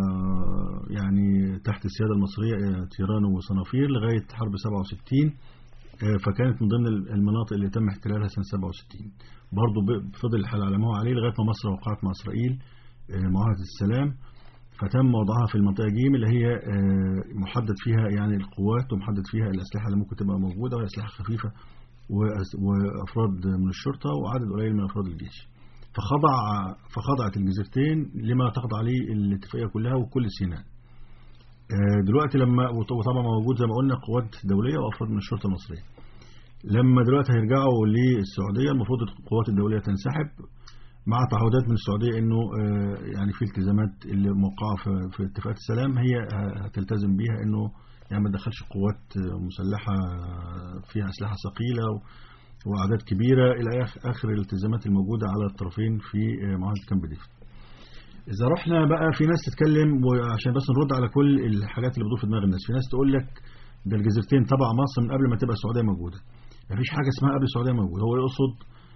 آه، يعني تحت السيادة المصرية آه، تيران وصنافير لغاية حرب 67 آه، فكانت من ضمن المناطق اللي تم احتلالها سنة 67 برضه ب- فضل الحل على ما هو عليه لغاية ما مصر وقعت مع إسرائيل آه، معاهدة السلام فتم وضعها في المنطقة جيم اللي هي آه، محدد فيها يعني القوات ومحدد فيها الأسلحة اللي ممكن تبقى موجودة وهي أسلحة خفيفة وأس- وأفراد من الشرطة وعدد قليل من أفراد الجيش فخضع فخضعت الجزيرتين لما تخضع عليه الاتفاقية كلها وكل سيناء آه، دلوقتي لما وط- وطبعا موجود زي ما قلنا قوات دولية وأفراد من الشرطة المصرية لما دلوقتي هيرجعوا للسعودية المفروض القوات الدولية تنسحب مع تعهدات من السعودية انه آه، يعني في التزامات اللي موقعة في- في اتفاقات السلام هي ه- هتلتزم بيها انه يعني ما تدخلش قوات آه، مسلحة فيها أسلحة ثقيلة و- وأعداد كبيرة إلى آخ- آخر الالتزامات الموجودة على الطرفين في آه، معاهدة كامب ديفيد إذا رحنا بقى في ناس تتكلم وعشان بس نرد على كل الحاجات اللي بتدور في دماغ الناس في ناس تقول لك ده الجزيرتين تبع مصر من قبل ما تبقى السعودية موجودة مفيش حاجة اسمها قبل السعودية موجودة هو يقصد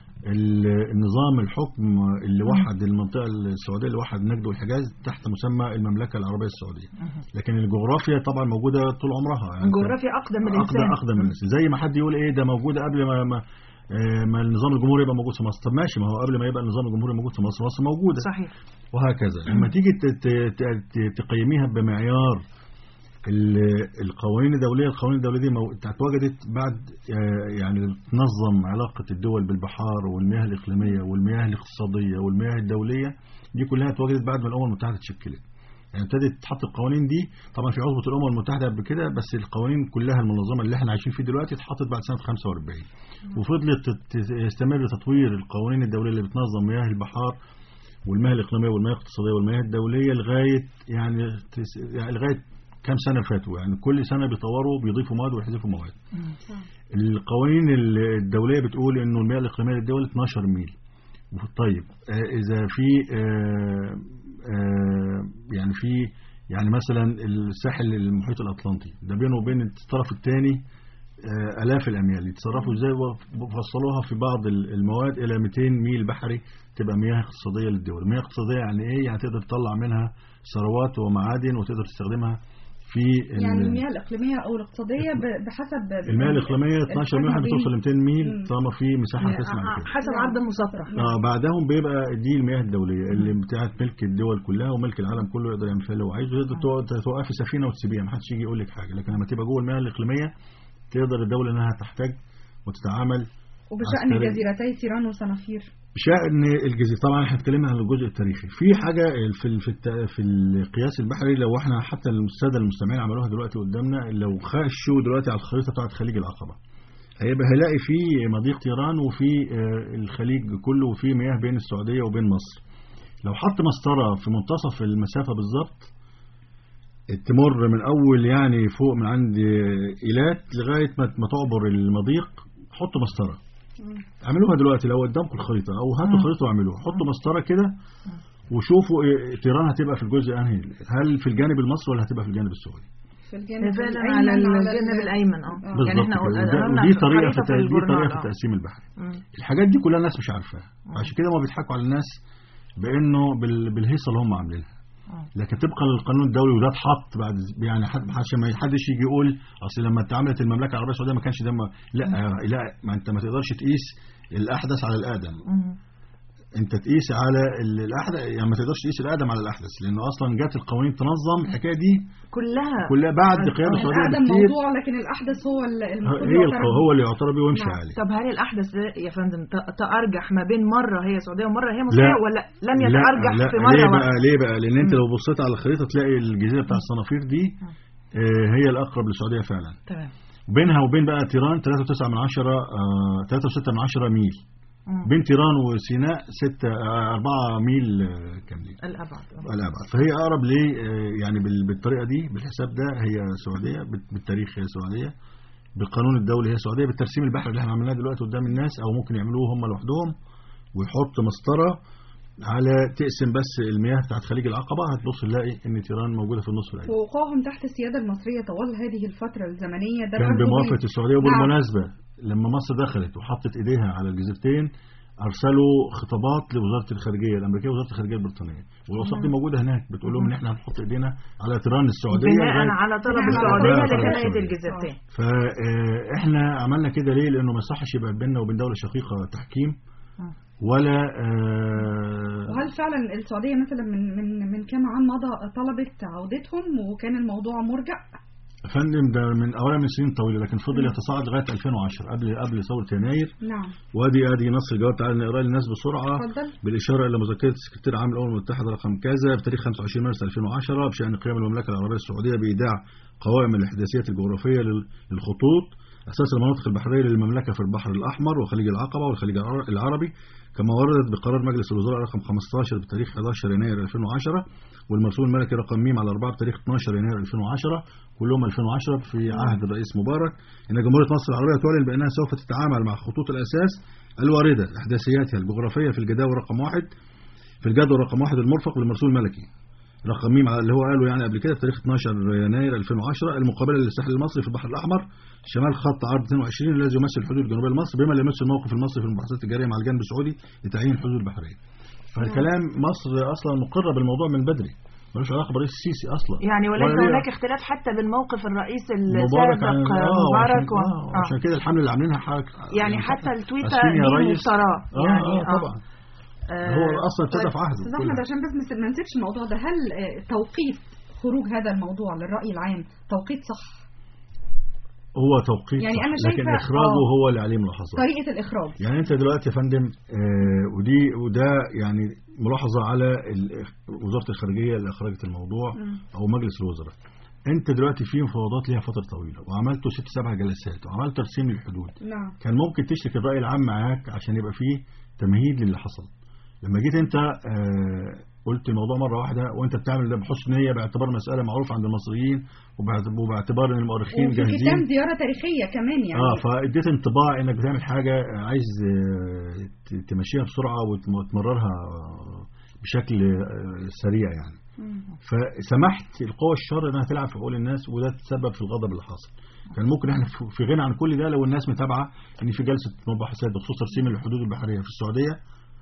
ال- النظام الحكم اللي وحد المنطقة السعودية اللي وحد نجد والحجاز تحت مسمى المملكة العربية السعودية لكن الجغرافيا طبعا موجودة طول عمرها يعني الجغرافيا أقدم من أقدم الإنسان أقدم من الإنسان زي ما حد يقول إيه ده موجودة قبل ما ما آه، ما النظام الجمهوري يبقى موجود في مصر طب ماشي ما هو قبل ما يبقى النظام الجمهوري موجود في مصر مصر موجودة صحيح وهكذا لما تيجي ت- ت- ت- ت- تقيميها بمعيار ال- القوانين الدولية القوانين الدولية دي مو- اتوجدت بعد آه، يعني تنظم علاقة الدول بالبحار والمياه الإقليمية والمياه الاقتصادية والمياه الدولية دي كلها اتوجدت بعد ما الأمم المتحدة اتشكلت يعني ابتدت تحط القوانين دي طبعا في عضوة الأمم المتحدة قبل كده بس القوانين كلها المنظمة اللي احنا عايشين فيه دلوقتي اتحطت بعد سنة 45 وفضلت تت- يستمر تطوير القوانين الدولية اللي بتنظم مياه البحار والمياه الإقليمية والمياه الاقتصادية والمياه الدولية لغاية يعني, تس- يعني لغاية كام سنة فاتوا يعني كل سنة بيطوروا بيضيفوا مواد ويحذفوا مواد القوانين الدولية بتقول انه المياه الإقليمية للدول 12 ميل طيب آه، إذا في آه، آه، يعني في يعني مثلا الساحل المحيط الأطلنطي ده بينه وبين الطرف الثاني آلاف الأميال يتصرفوا ازاي وفصلوها في بعض ال- المواد إلى 200 ميل بحري تبقى مياه اقتصادية للدول مياه اقتصادية يعني إيه يعني تقدر تطلع منها ثروات ومعادن وتقدر تستخدمها في ال- يعني المياه الإقليمية أو الاقتصادية ب- بحسب المياه الإقليمية 12 ميل الحجم لحد توصل ل 200 ميل مم. طالما في مساحة تسمع كده حسب عرض المسطح اه بعدهم بيبقى دي المياه الدوليه اللي بتاعت ملك الدول كلها وملك العالم كله يقدر يعمل فيها اللي هو عايزه يقدر تو- توقفي سفينه وتسيبيها ما حدش يجي يقول لك حاجه لكن لما تبقى جوه المياه الاقليميه تقدر الدوله انها تحتاج وتتعامل وبشأن عسكري. جزيرتي تيران وصنافير بشأن الجزيرة طبعا احنا اتكلمنا عن الجزء التاريخي في حاجة في ال- في, الت- في القياس البحري لو احنا حتى السادة المستمعين عملوها دلوقتي قدامنا لو خشوا دلوقتي على الخريطة بتاعت خليج العقبة هيبقى هيلاقي في مضيق تيران وفي آه، الخليج كله وفي مياه بين السعودية وبين مصر لو حط مسطرة في منتصف المسافة بالظبط تمر من أول يعني فوق من عند إيلات لغاية ما ما تعبر المضيق حطوا مسطرة اعملوها دلوقتي لو قدامكم الخريطة أو هاتوا خريطة واعملوها حطوا مسطرة كده وشوفوا إيه تيران هتبقى في الجزء أنهي هل في الجانب المصري ولا هتبقى في الجانب السعودي في الجانب فعلا الأيمن على على الجانب ال- الايمن اه يعني بالظبط احنا كده. وده- قلنا ودي في طريقة الخريطة في الت- دي الجورنال، طريقة في آه. التقسيم البحري مم. الحاجات دي كلها الناس مش عارفاها عشان كده ما بيضحكوا على الناس بانه بال- بالهيصه اللي هم عاملينها لكن طبقا للقانون الدولي وده اتحط بعد يعني حد عشان ما حدش يجي يقول اصل لما اتعملت المملكه العربيه السعوديه ما كانش ده ما- لا لا ما انت ما تقدرش تقيس الاحدث على الاقدم انت تقيس على ال- الاحدث يعني ما تقدرش تقيس الاقدم على الاحدث لانه اصلا جت القوانين تنظم الحكايه دي كلها كلها بعد قيام السعوديه الأقدم بكتير موضوع لكن الأحدث هو ال- المفروض هي يعترف الق- هو اللي يعترف بيه ويمشي نعم. عليه طب هل الاحدث ده يا فندم ت- تارجح ما بين مره هي سعوديه ومره هي مصريه ولا لم يتارجح لا في لا مره ليه بقى واحدة؟ ليه بقى لان انت لو بصيت على الخريطه تلاقي الجزيره بتاع الصنافير دي آه، هي الاقرب للسعوديه فعلا تمام بينها وبين بقى تيران 3.9 من 10 آه، 3.6 من 10 ميل مم. بين تيران وسيناء 6 4 ميل آه، كاملين الابعد الابعد فهي اقرب ل آه، يعني بال- بالطريقه دي بالحساب ده هي سعوديه بال- بالتاريخ هي سعوديه بالقانون الدولي هي سعوديه بالترسيم البحري اللي احنا عملناه دلوقتي قدام الناس او ممكن يعملوه هم لوحدهم ويحط مسطره على تقسم بس المياه بتاعت خليج العقبه هتبص تلاقي ان تيران موجوده في النصف الايمن ووقوعهم تحت السيادة المصرية طوال هذه الفترة الزمنية ده كان برضو بموافقه بي- السعوديه نعم. وبالمناسبه لما مصر دخلت وحطت ايديها على الجزيرتين ارسلوا خطابات لوزاره الخارجيه الامريكيه ووزاره الخارجيه البريطانيه والوثائق دي موجوده هناك بتقول لهم ان احنا هنحط ايدينا على تيران السعوديه بناء لغاية- على طلب بناء على السعوديه طلب لحمايه السعودية. الجزيرتين فاحنا عملنا كده ليه لانه ما يصحش يبقى بيننا وبين دوله شقيقه تحكيم ولا آه، وهل فعلا السعودية مثلا من من من كام عام مضى طلبت عودتهم وكان الموضوع مرجع؟ يا فندم ده من اولا من سنين طويله لكن فضل يتصاعد لغايه 2010 قبل قبل ثوره يناير نعم وادي ادي نص الجواب تعالى نقراه للناس بسرعه اتفضل بالاشاره الى مذكره السكرتير العام للامم المتحده رقم كذا بتاريخ 25 مارس 2010 بشان قيام المملكه العربيه السعوديه بايداع قوائم الاحداثيات الجغرافيه لل- للخطوط اساس المناطق البحريه للمملكه في البحر الاحمر وخليج العقبه والخليج العر- العربي كما وردت بقرار مجلس الوزراء رقم 15 بتاريخ 11 يناير 2010 والمرسوم الملكي رقم ميم على 4 بتاريخ 12 يناير 2010 كلهم 2010 في عهد الرئيس مبارك ان جمهوريه مصر العربيه تعلن بانها سوف تتعامل مع خطوط الاساس الوارده احداثياتها الجغرافيه في الجداول رقم واحد في الجدول رقم واحد المرفق للمرسوم الملكي رقم ميم على اللي هو قاله يعني قبل كده في تاريخ 12 يناير 2010 المقابله للساحل المصري في البحر الاحمر شمال خط عرض 22 الذي يمثل الحدود الجنوبيه لمصر بما لا يمثل الموقف المصري في المباحثات التجاريه مع الجانب السعودي لتعيين الحدود البحريه. فالكلام مصر اصلا مقره بالموضوع من بدري ملوش علاقه برئيس السيسي اصلا يعني وليس ولا ليه هناك اختلاف حتى بين موقف الرئيس مبارك السابق عن- آه، مبارك وعشان, و... آه. عشان كده الحمله اللي عاملينها حاجه يعني حتى التويتر عارفين يا دي ريس؟ مفتراه آه يعني آه طبعا آه، هو اصلا ابتدى في عهده استاذ كل احمد حاجة. عشان بس مس- ما نسيبش الموضوع ده هل آه، توقيت خروج هذا الموضوع للرأي العام توقيت صح؟ هو توقيت يعني صح، أنا لكن شايفة- اخراجه آه. هو اللي عليه ملاحظات طريقة الإخراج يعني انت دلوقتي يا فندم آه ودي وده يعني ملاحظه على ال- وزاره الخارجيه اللي اخرجت الموضوع مم. او مجلس الوزراء انت دلوقتي في مفاوضات ليها فتره طويله وعملتوا ست سبع جلسات وعملت ترسيم للحدود نعم كان ممكن تشرك الراي العام معاك عشان يبقى فيه تمهيد للي حصل لما جيت انت آه قلت الموضوع مره واحده وانت بتعمل ده بحسن نيه باعتبار مساله معروفه عند المصريين وباعت- وباعتبار ان المؤرخين وفي جاهزين ختام زيارة تاريخية كمان يعني اه فاديت انطباع انك بتعمل حاجه عايز آه، ت- تمشيها بسرعه وتم- وتمررها آه، بشكل آه، سريع يعني مم. فسمحت القوى الشر انها تلعب في عقول الناس وده تسبب في الغضب اللي حاصل كان ممكن احنا في- في غنى عن كل ده لو الناس متابعه ان في جلسه مباحثات بخصوص ترسيم الحدود البحريه في السعوديه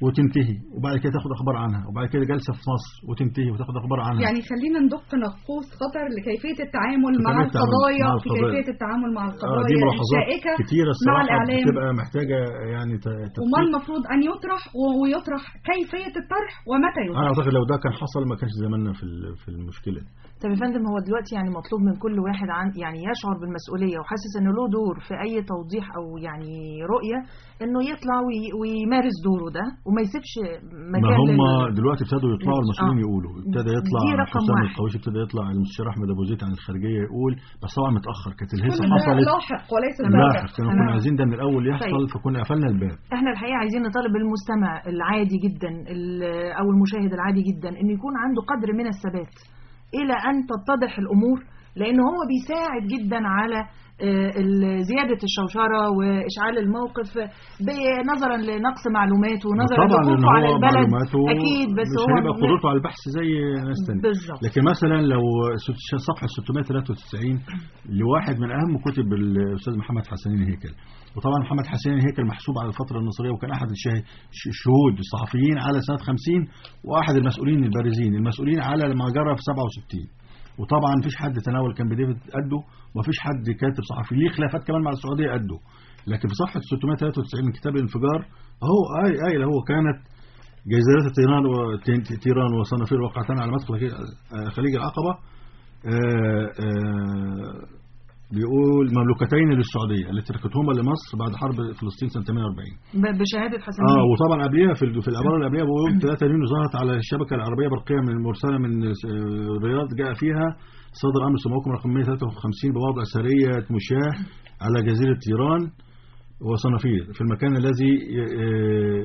وتنتهي وبعد كده تاخد اخبار عنها وبعد كده جلسه في مصر وتنتهي وتاخد اخبار عنها يعني خلينا ندق نقوص خطر لكيفيه التعامل مع كيفية التعامل القضايا مع في القضايا. كيفيه التعامل مع آه القضايا دي ملاحظات الشائكه كتيره مع الصراحه الاعلام بتبقى محتاجه يعني ت- وما تفكير المفروض ان يطرح و- ويطرح كيفيه الطرح ومتى انا يطرح اعتقد لو ده كان حصل ما كانش زماننا في ال- في المشكله دي طب يا فندم هو دلوقتي يعني مطلوب من كل واحد عن يعني يشعر بالمسؤوليه وحاسس انه له دور في اي توضيح او يعني رؤيه انه يطلع وي- ويمارس دوره ده وما يسيبش ما مكان هم لل- دلوقتي ابتدوا يطلعوا آه. المسؤولين يقولوا ابتدى يطلع دي رقم حسام واحد. القويش ابتدى يطلع المستشار احمد ابو زيد عن الخارجيه يقول بس طبعا متاخر كانت الهيصه كل ده حصلت لاحق وليس لاحق سابق كانوا كنا عايزين ده من الاول يحصل طيب. فكنا قفلنا الباب احنا الحقيقه عايزين نطالب المستمع العادي جدا ال- او المشاهد العادي جدا ان يكون عنده قدر من الثبات الى ان تتضح الامور لان هو بيساعد جدا على آه، ال- زياده الشوشره واشعال الموقف ب- نظرا لنقص معلوماته ونظرا طبعا لان لخوفه على هو البلد معلوماته اكيد بس مش هو هيبقى قدرته على البحث زي ناس تانية بالظبط. لكن مثلا لو ست- صفحه 693 لواحد من اهم كتب الاستاذ محمد حسنين هيكل وطبعا محمد حسنين هيكل محسوب على الفتره النصريه وكان احد الشه- ش- الشهود الصحفيين على سنه 50 واحد المسؤولين البارزين المسؤولين على ما جرى في 67 وطبعا مفيش حد تناول كان بديفيد قده ومفيش حد كاتب صحفي ليه خلافات كمان مع السعوديه قده لكن في صفحه 693 من كتاب الانفجار اهو اي اي هو كانت جزيرات تيران وتيران وصنافير وقعتان على مدخل خليج- خليج العقبه آه، آه، بيقول مملوكتين للسعوديه التي تركتهما لمصر بعد حرب فلسطين سنه 48 ب- بشهاده حسن اه وطبعا قبلها في ال- في العباره اللي قبلها بيقول 3 يونيو ظهرت على الشبكه العربيه برقيه من مرسله من آه، الرياض جاء فيها صدر امر سموكم رقم 153 بوضع سريه مشاه على جزيره تيران وصنافير في المكان الذي ي- آه،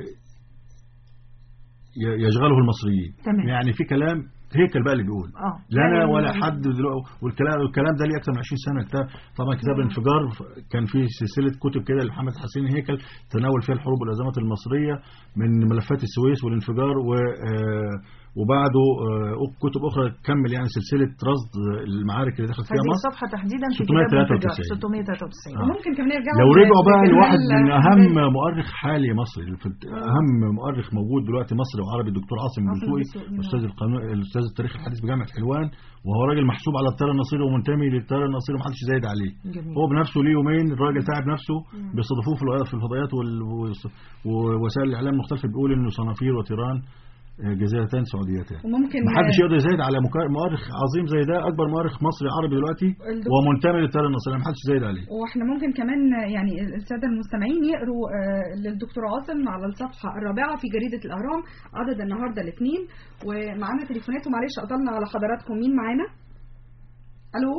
ي- يشغله المصريين تمام. يعني في كلام هيكل بقى اللي بيقول اه لا انا يعني- ولا حد دلوقتي والكلام الكلام ده ليه اكثر من 20 سنه كتاب طبعا كتاب الانفجار كان فيه سلسله كتب كده لمحمد حسين هيكل تناول فيها الحروب والازمات المصريه من ملفات السويس والانفجار و آه، وبعده آه، كتب اخرى كمل يعني سلسله رصد المعارك اللي دخلت فيها هذه مصر الصفحه تحديدا في 693. كتاب 693 آه. وممكن كمان يرجعوا لو ل- رجعوا بقى لجمال- لواحد من اهم جمال- مؤرخ حالي مصري في- اهم مؤرخ موجود دلوقتي مصري وعربي الدكتور عاصم عاصم الدسوقي الدسوقي، استاذ القانون الاستاذ التاريخ الحديث بجامعه حلوان وهو راجل محسوب على التيار النصيري ومنتمي للتيار النصيري ومحدش زايد عليه جميل. هو بنفسه ليه يومين الراجل تعب نفسه بيستضيفوه في الو- في الفضائيات وال- وس- ووسائل الاعلام المختلفه بيقول انه صنافير وتيران آه، جزيرتان سعوديتان وممكن محدش يقدر يزايد على مكا- مؤرخ عظيم زي ده اكبر مؤرخ مصري عربي دلوقتي الدكتور- ومنتمي للتيار النصيري محدش زايد عليه واحنا ممكن كمان يعني الساده المستمعين يقروا آه، للدكتور عاصم على الصفحه الرابعه في جريده الاهرام عدد النهارده الاثنين ومعانا تليفونات ومعلش قطلنا على حضراتكم مين معانا؟ الو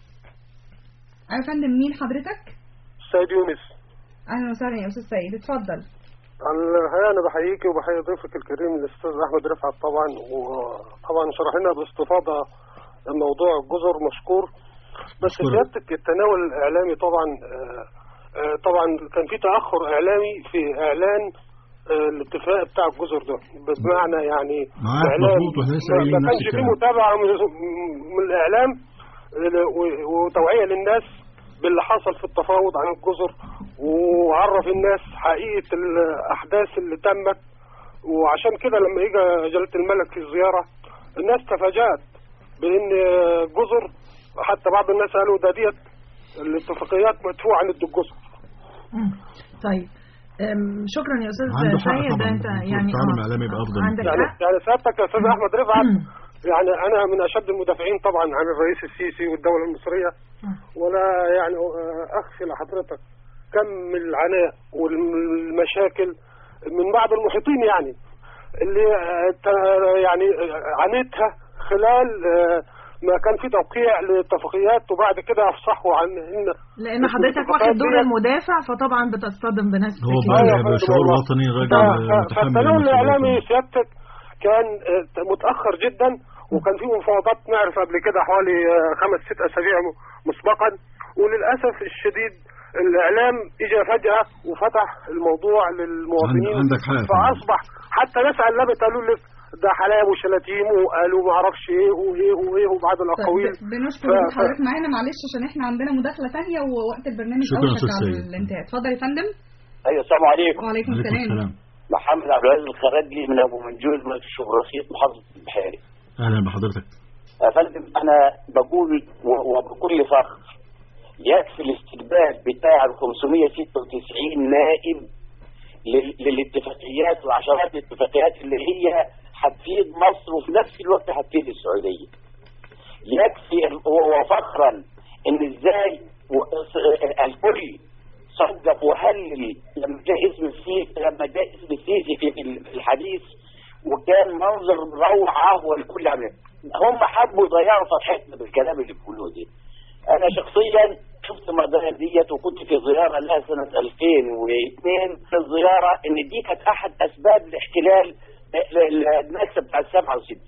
ايوه يا فندم مين حضرتك؟ سيد يونس اهلا وسهلا يا استاذ سيد اتفضل الحقيقة أنا بحييك وبحيي ضيفك الكريم الأستاذ أحمد رفعت طبعا وطبعا شرح لنا باستفاضة موضوع الجزر مشكور بس مشكور. سيادتك التناول الإعلامي طبعا آه، آه، طبعا كان في تأخر إعلامي في إعلان آه، الاتفاق بتاع الجزر ده بمعنى يعني معاك الإعلام مظبوط واحنا لسه ما- قايلين ما نفس كانش في الكلام متابعة من من الإعلام آه، و- وتوعية للناس باللي حصل في التفاوض عن الجزر وعرف الناس حقيقة الأحداث اللي تمت وعشان كده لما اجى جلالة الملك في الزيارة الناس تفاجأت بأن جزر حتى بعض الناس قالوا ده ديت الاتفاقيات مدفوعة عن الجزر مم. طيب أم، شكرا يا استاذ عنده حق سيد طبعا انت المفروض يعني التعامل آه، الإعلامي يبقى أفضل من عندك كده. يعني حق يعني سيادتك يا استاذ احمد رفعت يعني انا من اشد المدافعين طبعا عن الرئيس السيسي والدوله المصريه ولا يعني آه، اخفي لحضرتك كم العناء والمشاكل من بعض المحيطين يعني اللي آه، ت- يعني آه، عانيتها خلال آه، ما كان في توقيع لاتفاقيات وبعد كده افصحوا عن ان لان حضرتك واخد دور المدافع فطبعا بتصطدم بناس هو كتير. بقى أيوة يبقى فندم شعور والله. وطني ف- راجل ف- متحمل فالتناول المسؤولية. الاعلامي سيادتك كان آه، متاخر جدا وكان في مفاوضات نعرف قبل كده حوالي آه، خمس ست اسابيع م- مسبقا وللاسف الشديد الاعلام اجى فجاه وفتح الموضوع للمواطنين عند- عندك حق يا فندم. فاصبح حتى ناس علبت قالوا لك ده حلايب وشلاتيم وقالوا ما اعرفش ايه وايه وايه وبعض الاقاويل طيب بنشكر ف- وجود ف- حضرتك معانا معلش عشان احنا عندنا مداخله ثانيه ووقت البرنامج شكراً اوشك أستاذ على سيد. الانتهاء اتفضل يا فندم ايوه السلام عليكم وعليكم عليكم السلام السلام محمد عبد العزيز الخراجي من ابو منجوز من الشبرسيط محافظه البحيري اهلا بحضرتك يا فندم انا بقول و- وبكل فخر يكفي الاستقبال بتاع ال 596 نائب لل- للاتفاقيات وعشرات الاتفاقيات اللي هي هتفيد مصر وفي نفس الوقت هتفيد السعوديه. يكفي ال- و- وفخرا ان ازاي و- س- الكل صدق وهلل لما جاء اسم السيسي لما جاء اسم السيسي في في الحديث وكان منظر روعه والكل عمل هم حبوا يضيعوا فرحتنا بالكلام اللي بيقولوه ده انا شخصيا شفت المقدرة ديت وكنت في زيارة لها سنة 2002 في الزيارة ان دي كانت احد اسباب الاحتلال ال- ال- النكسة بتاع 67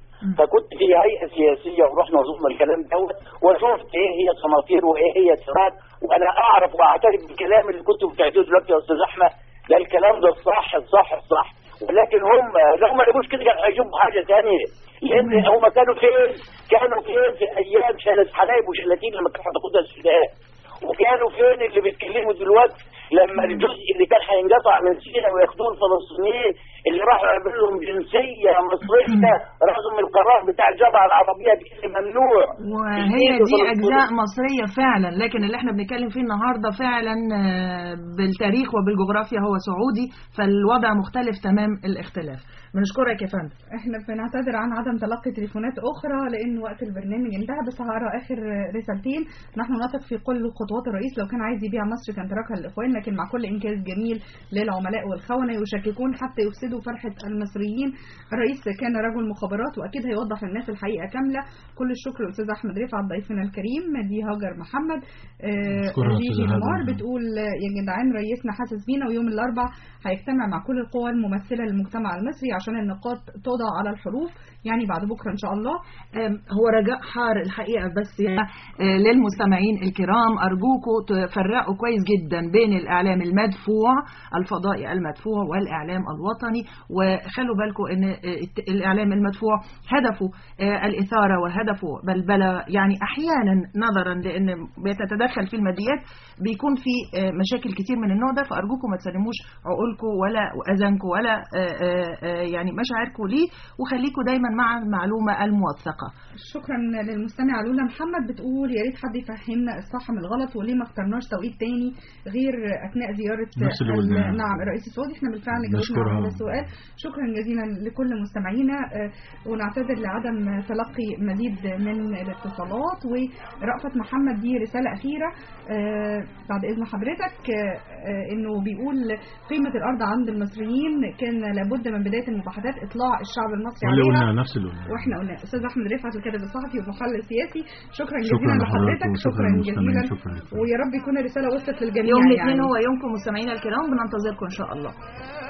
فكنت في هيئة سياسية ورحنا وزرنا الكلام دوت وشفت ايه هي الصناطير وايه هي السرات وانا اعرف واعترف بالكلام اللي كنتوا بتعيدوه دلوقتي يا استاذ احمد ده الكلام ده الصح الصح الصح ولكن هم لو ما لقوش كده كانوا هيجيبوا حاجة ثانية لان هم كانوا فين؟ كانوا فين في ايام شلت حلايب وشلاتين لما كانت هتاخدها السودان وكانوا فين اللي بيتكلموا دلوقتي لما الجزء اللي كان هينقطع من سيناء وياخدوه الفلسطينيين اللي راحوا يعملوا لهم جنسيه مصريه رغم القرار بتاع الجامعه العربيه اللي ممنوع وهي دي أجزاء مصرية فعلا لكن اللي احنا بنتكلم فيه النهاردة فعلا آه، بالتاريخ وبالجغرافيا هو سعودي فالوضع مختلف تمام الاختلاف بنشكرك يا فندم احنا بنعتذر عن عدم تلقي تليفونات اخرى لان وقت البرنامج انتهى بس هقرا اخر رسالتين نحن نثق في كل خطوات الرئيس لو كان عايز يبيع مصر كان تركها للاخوان لكن مع كل انجاز جميل للعملاء والخونه يشككون حتى يفسدوا فرحه المصريين الرئيس كان رجل مخابرات واكيد هيوضح للناس الحقيقه كامله كل الشكر للاستاذ احمد رفعت ضيفنا الكريم دي هاجر محمد آه، شكرا يا جيجي أستاذة نمار هاجر. بتقول يا جدعان رئيسنا حاسس بينا ويوم الاربع هيجتمع مع كل القوى الممثله للمجتمع المصري عشان النقاط توضع على الحروف يعني بعد بكره ان شاء الله آم، هو رجاء حار الحقيقة بس يعني آه، للمستمعين الكرام أرجوكم تفرقوا كويس جدا بين الإعلام المدفوع الفضائي المدفوع والإعلام الوطني وخلوا بالكم أن آه، الت- الإعلام المدفوع هدفه آه، الإثارة وهدفه بلبلة يعني أحيانا نظرا لأن بيتتدخل في الماديات بيكون في آه، مشاكل كتير من النوع ده فأرجوكم ما تسلموش عقولكم ولا أذانكم ولا آه، آه، آه، يعني مشاعركم ليه وخليكم دايما مع المعلومة الموثقة شكرا للمستمع لولا محمد بتقول يا ريت حد يفهمنا الصح من الغلط وليه ما اخترناش توقيت تاني غير اثناء زياره نفس اللي قلناه. ال- نعم الرئيس السعودي احنا بالفعل جاوبنا نشكرها. على هذا السؤال شكرا جزيلا لكل مستمعينا آه، ونعتذر لعدم تلقي مزيد من الاتصالات ورأفت محمد دي رساله اخيره آه، بعد اذن حضرتك آه، آه، انه بيقول قيمه الارض عند المصريين كان لابد من بدايه المباحثات اطلاع الشعب المصري اللي عليها قلنا نفس اللي قلنا واحنا قلنا استاذ احمد رفعت الكاتب الصحفي والمحلل السياسي شكرا شكرا جزيلا لحضرتك لحضرتك وشكرا شكرا للمستمعين جزيلا شكرا لك ويا رب يكون الرساله وصلت للجميع يوم الاثنين يعني. هو يومكم مستمعينا الكرام بننتظركم ان شاء الله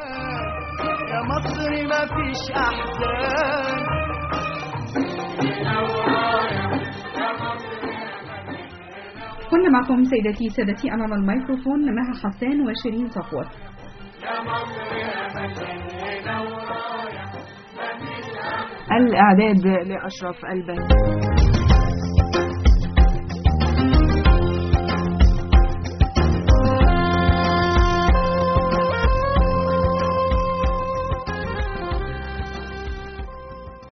يا مصر ما فيش احزان كنا معكم سيدتي سادتي امام الميكروفون مها حسان وشيرين صفوت الإعداد لأشرف البهي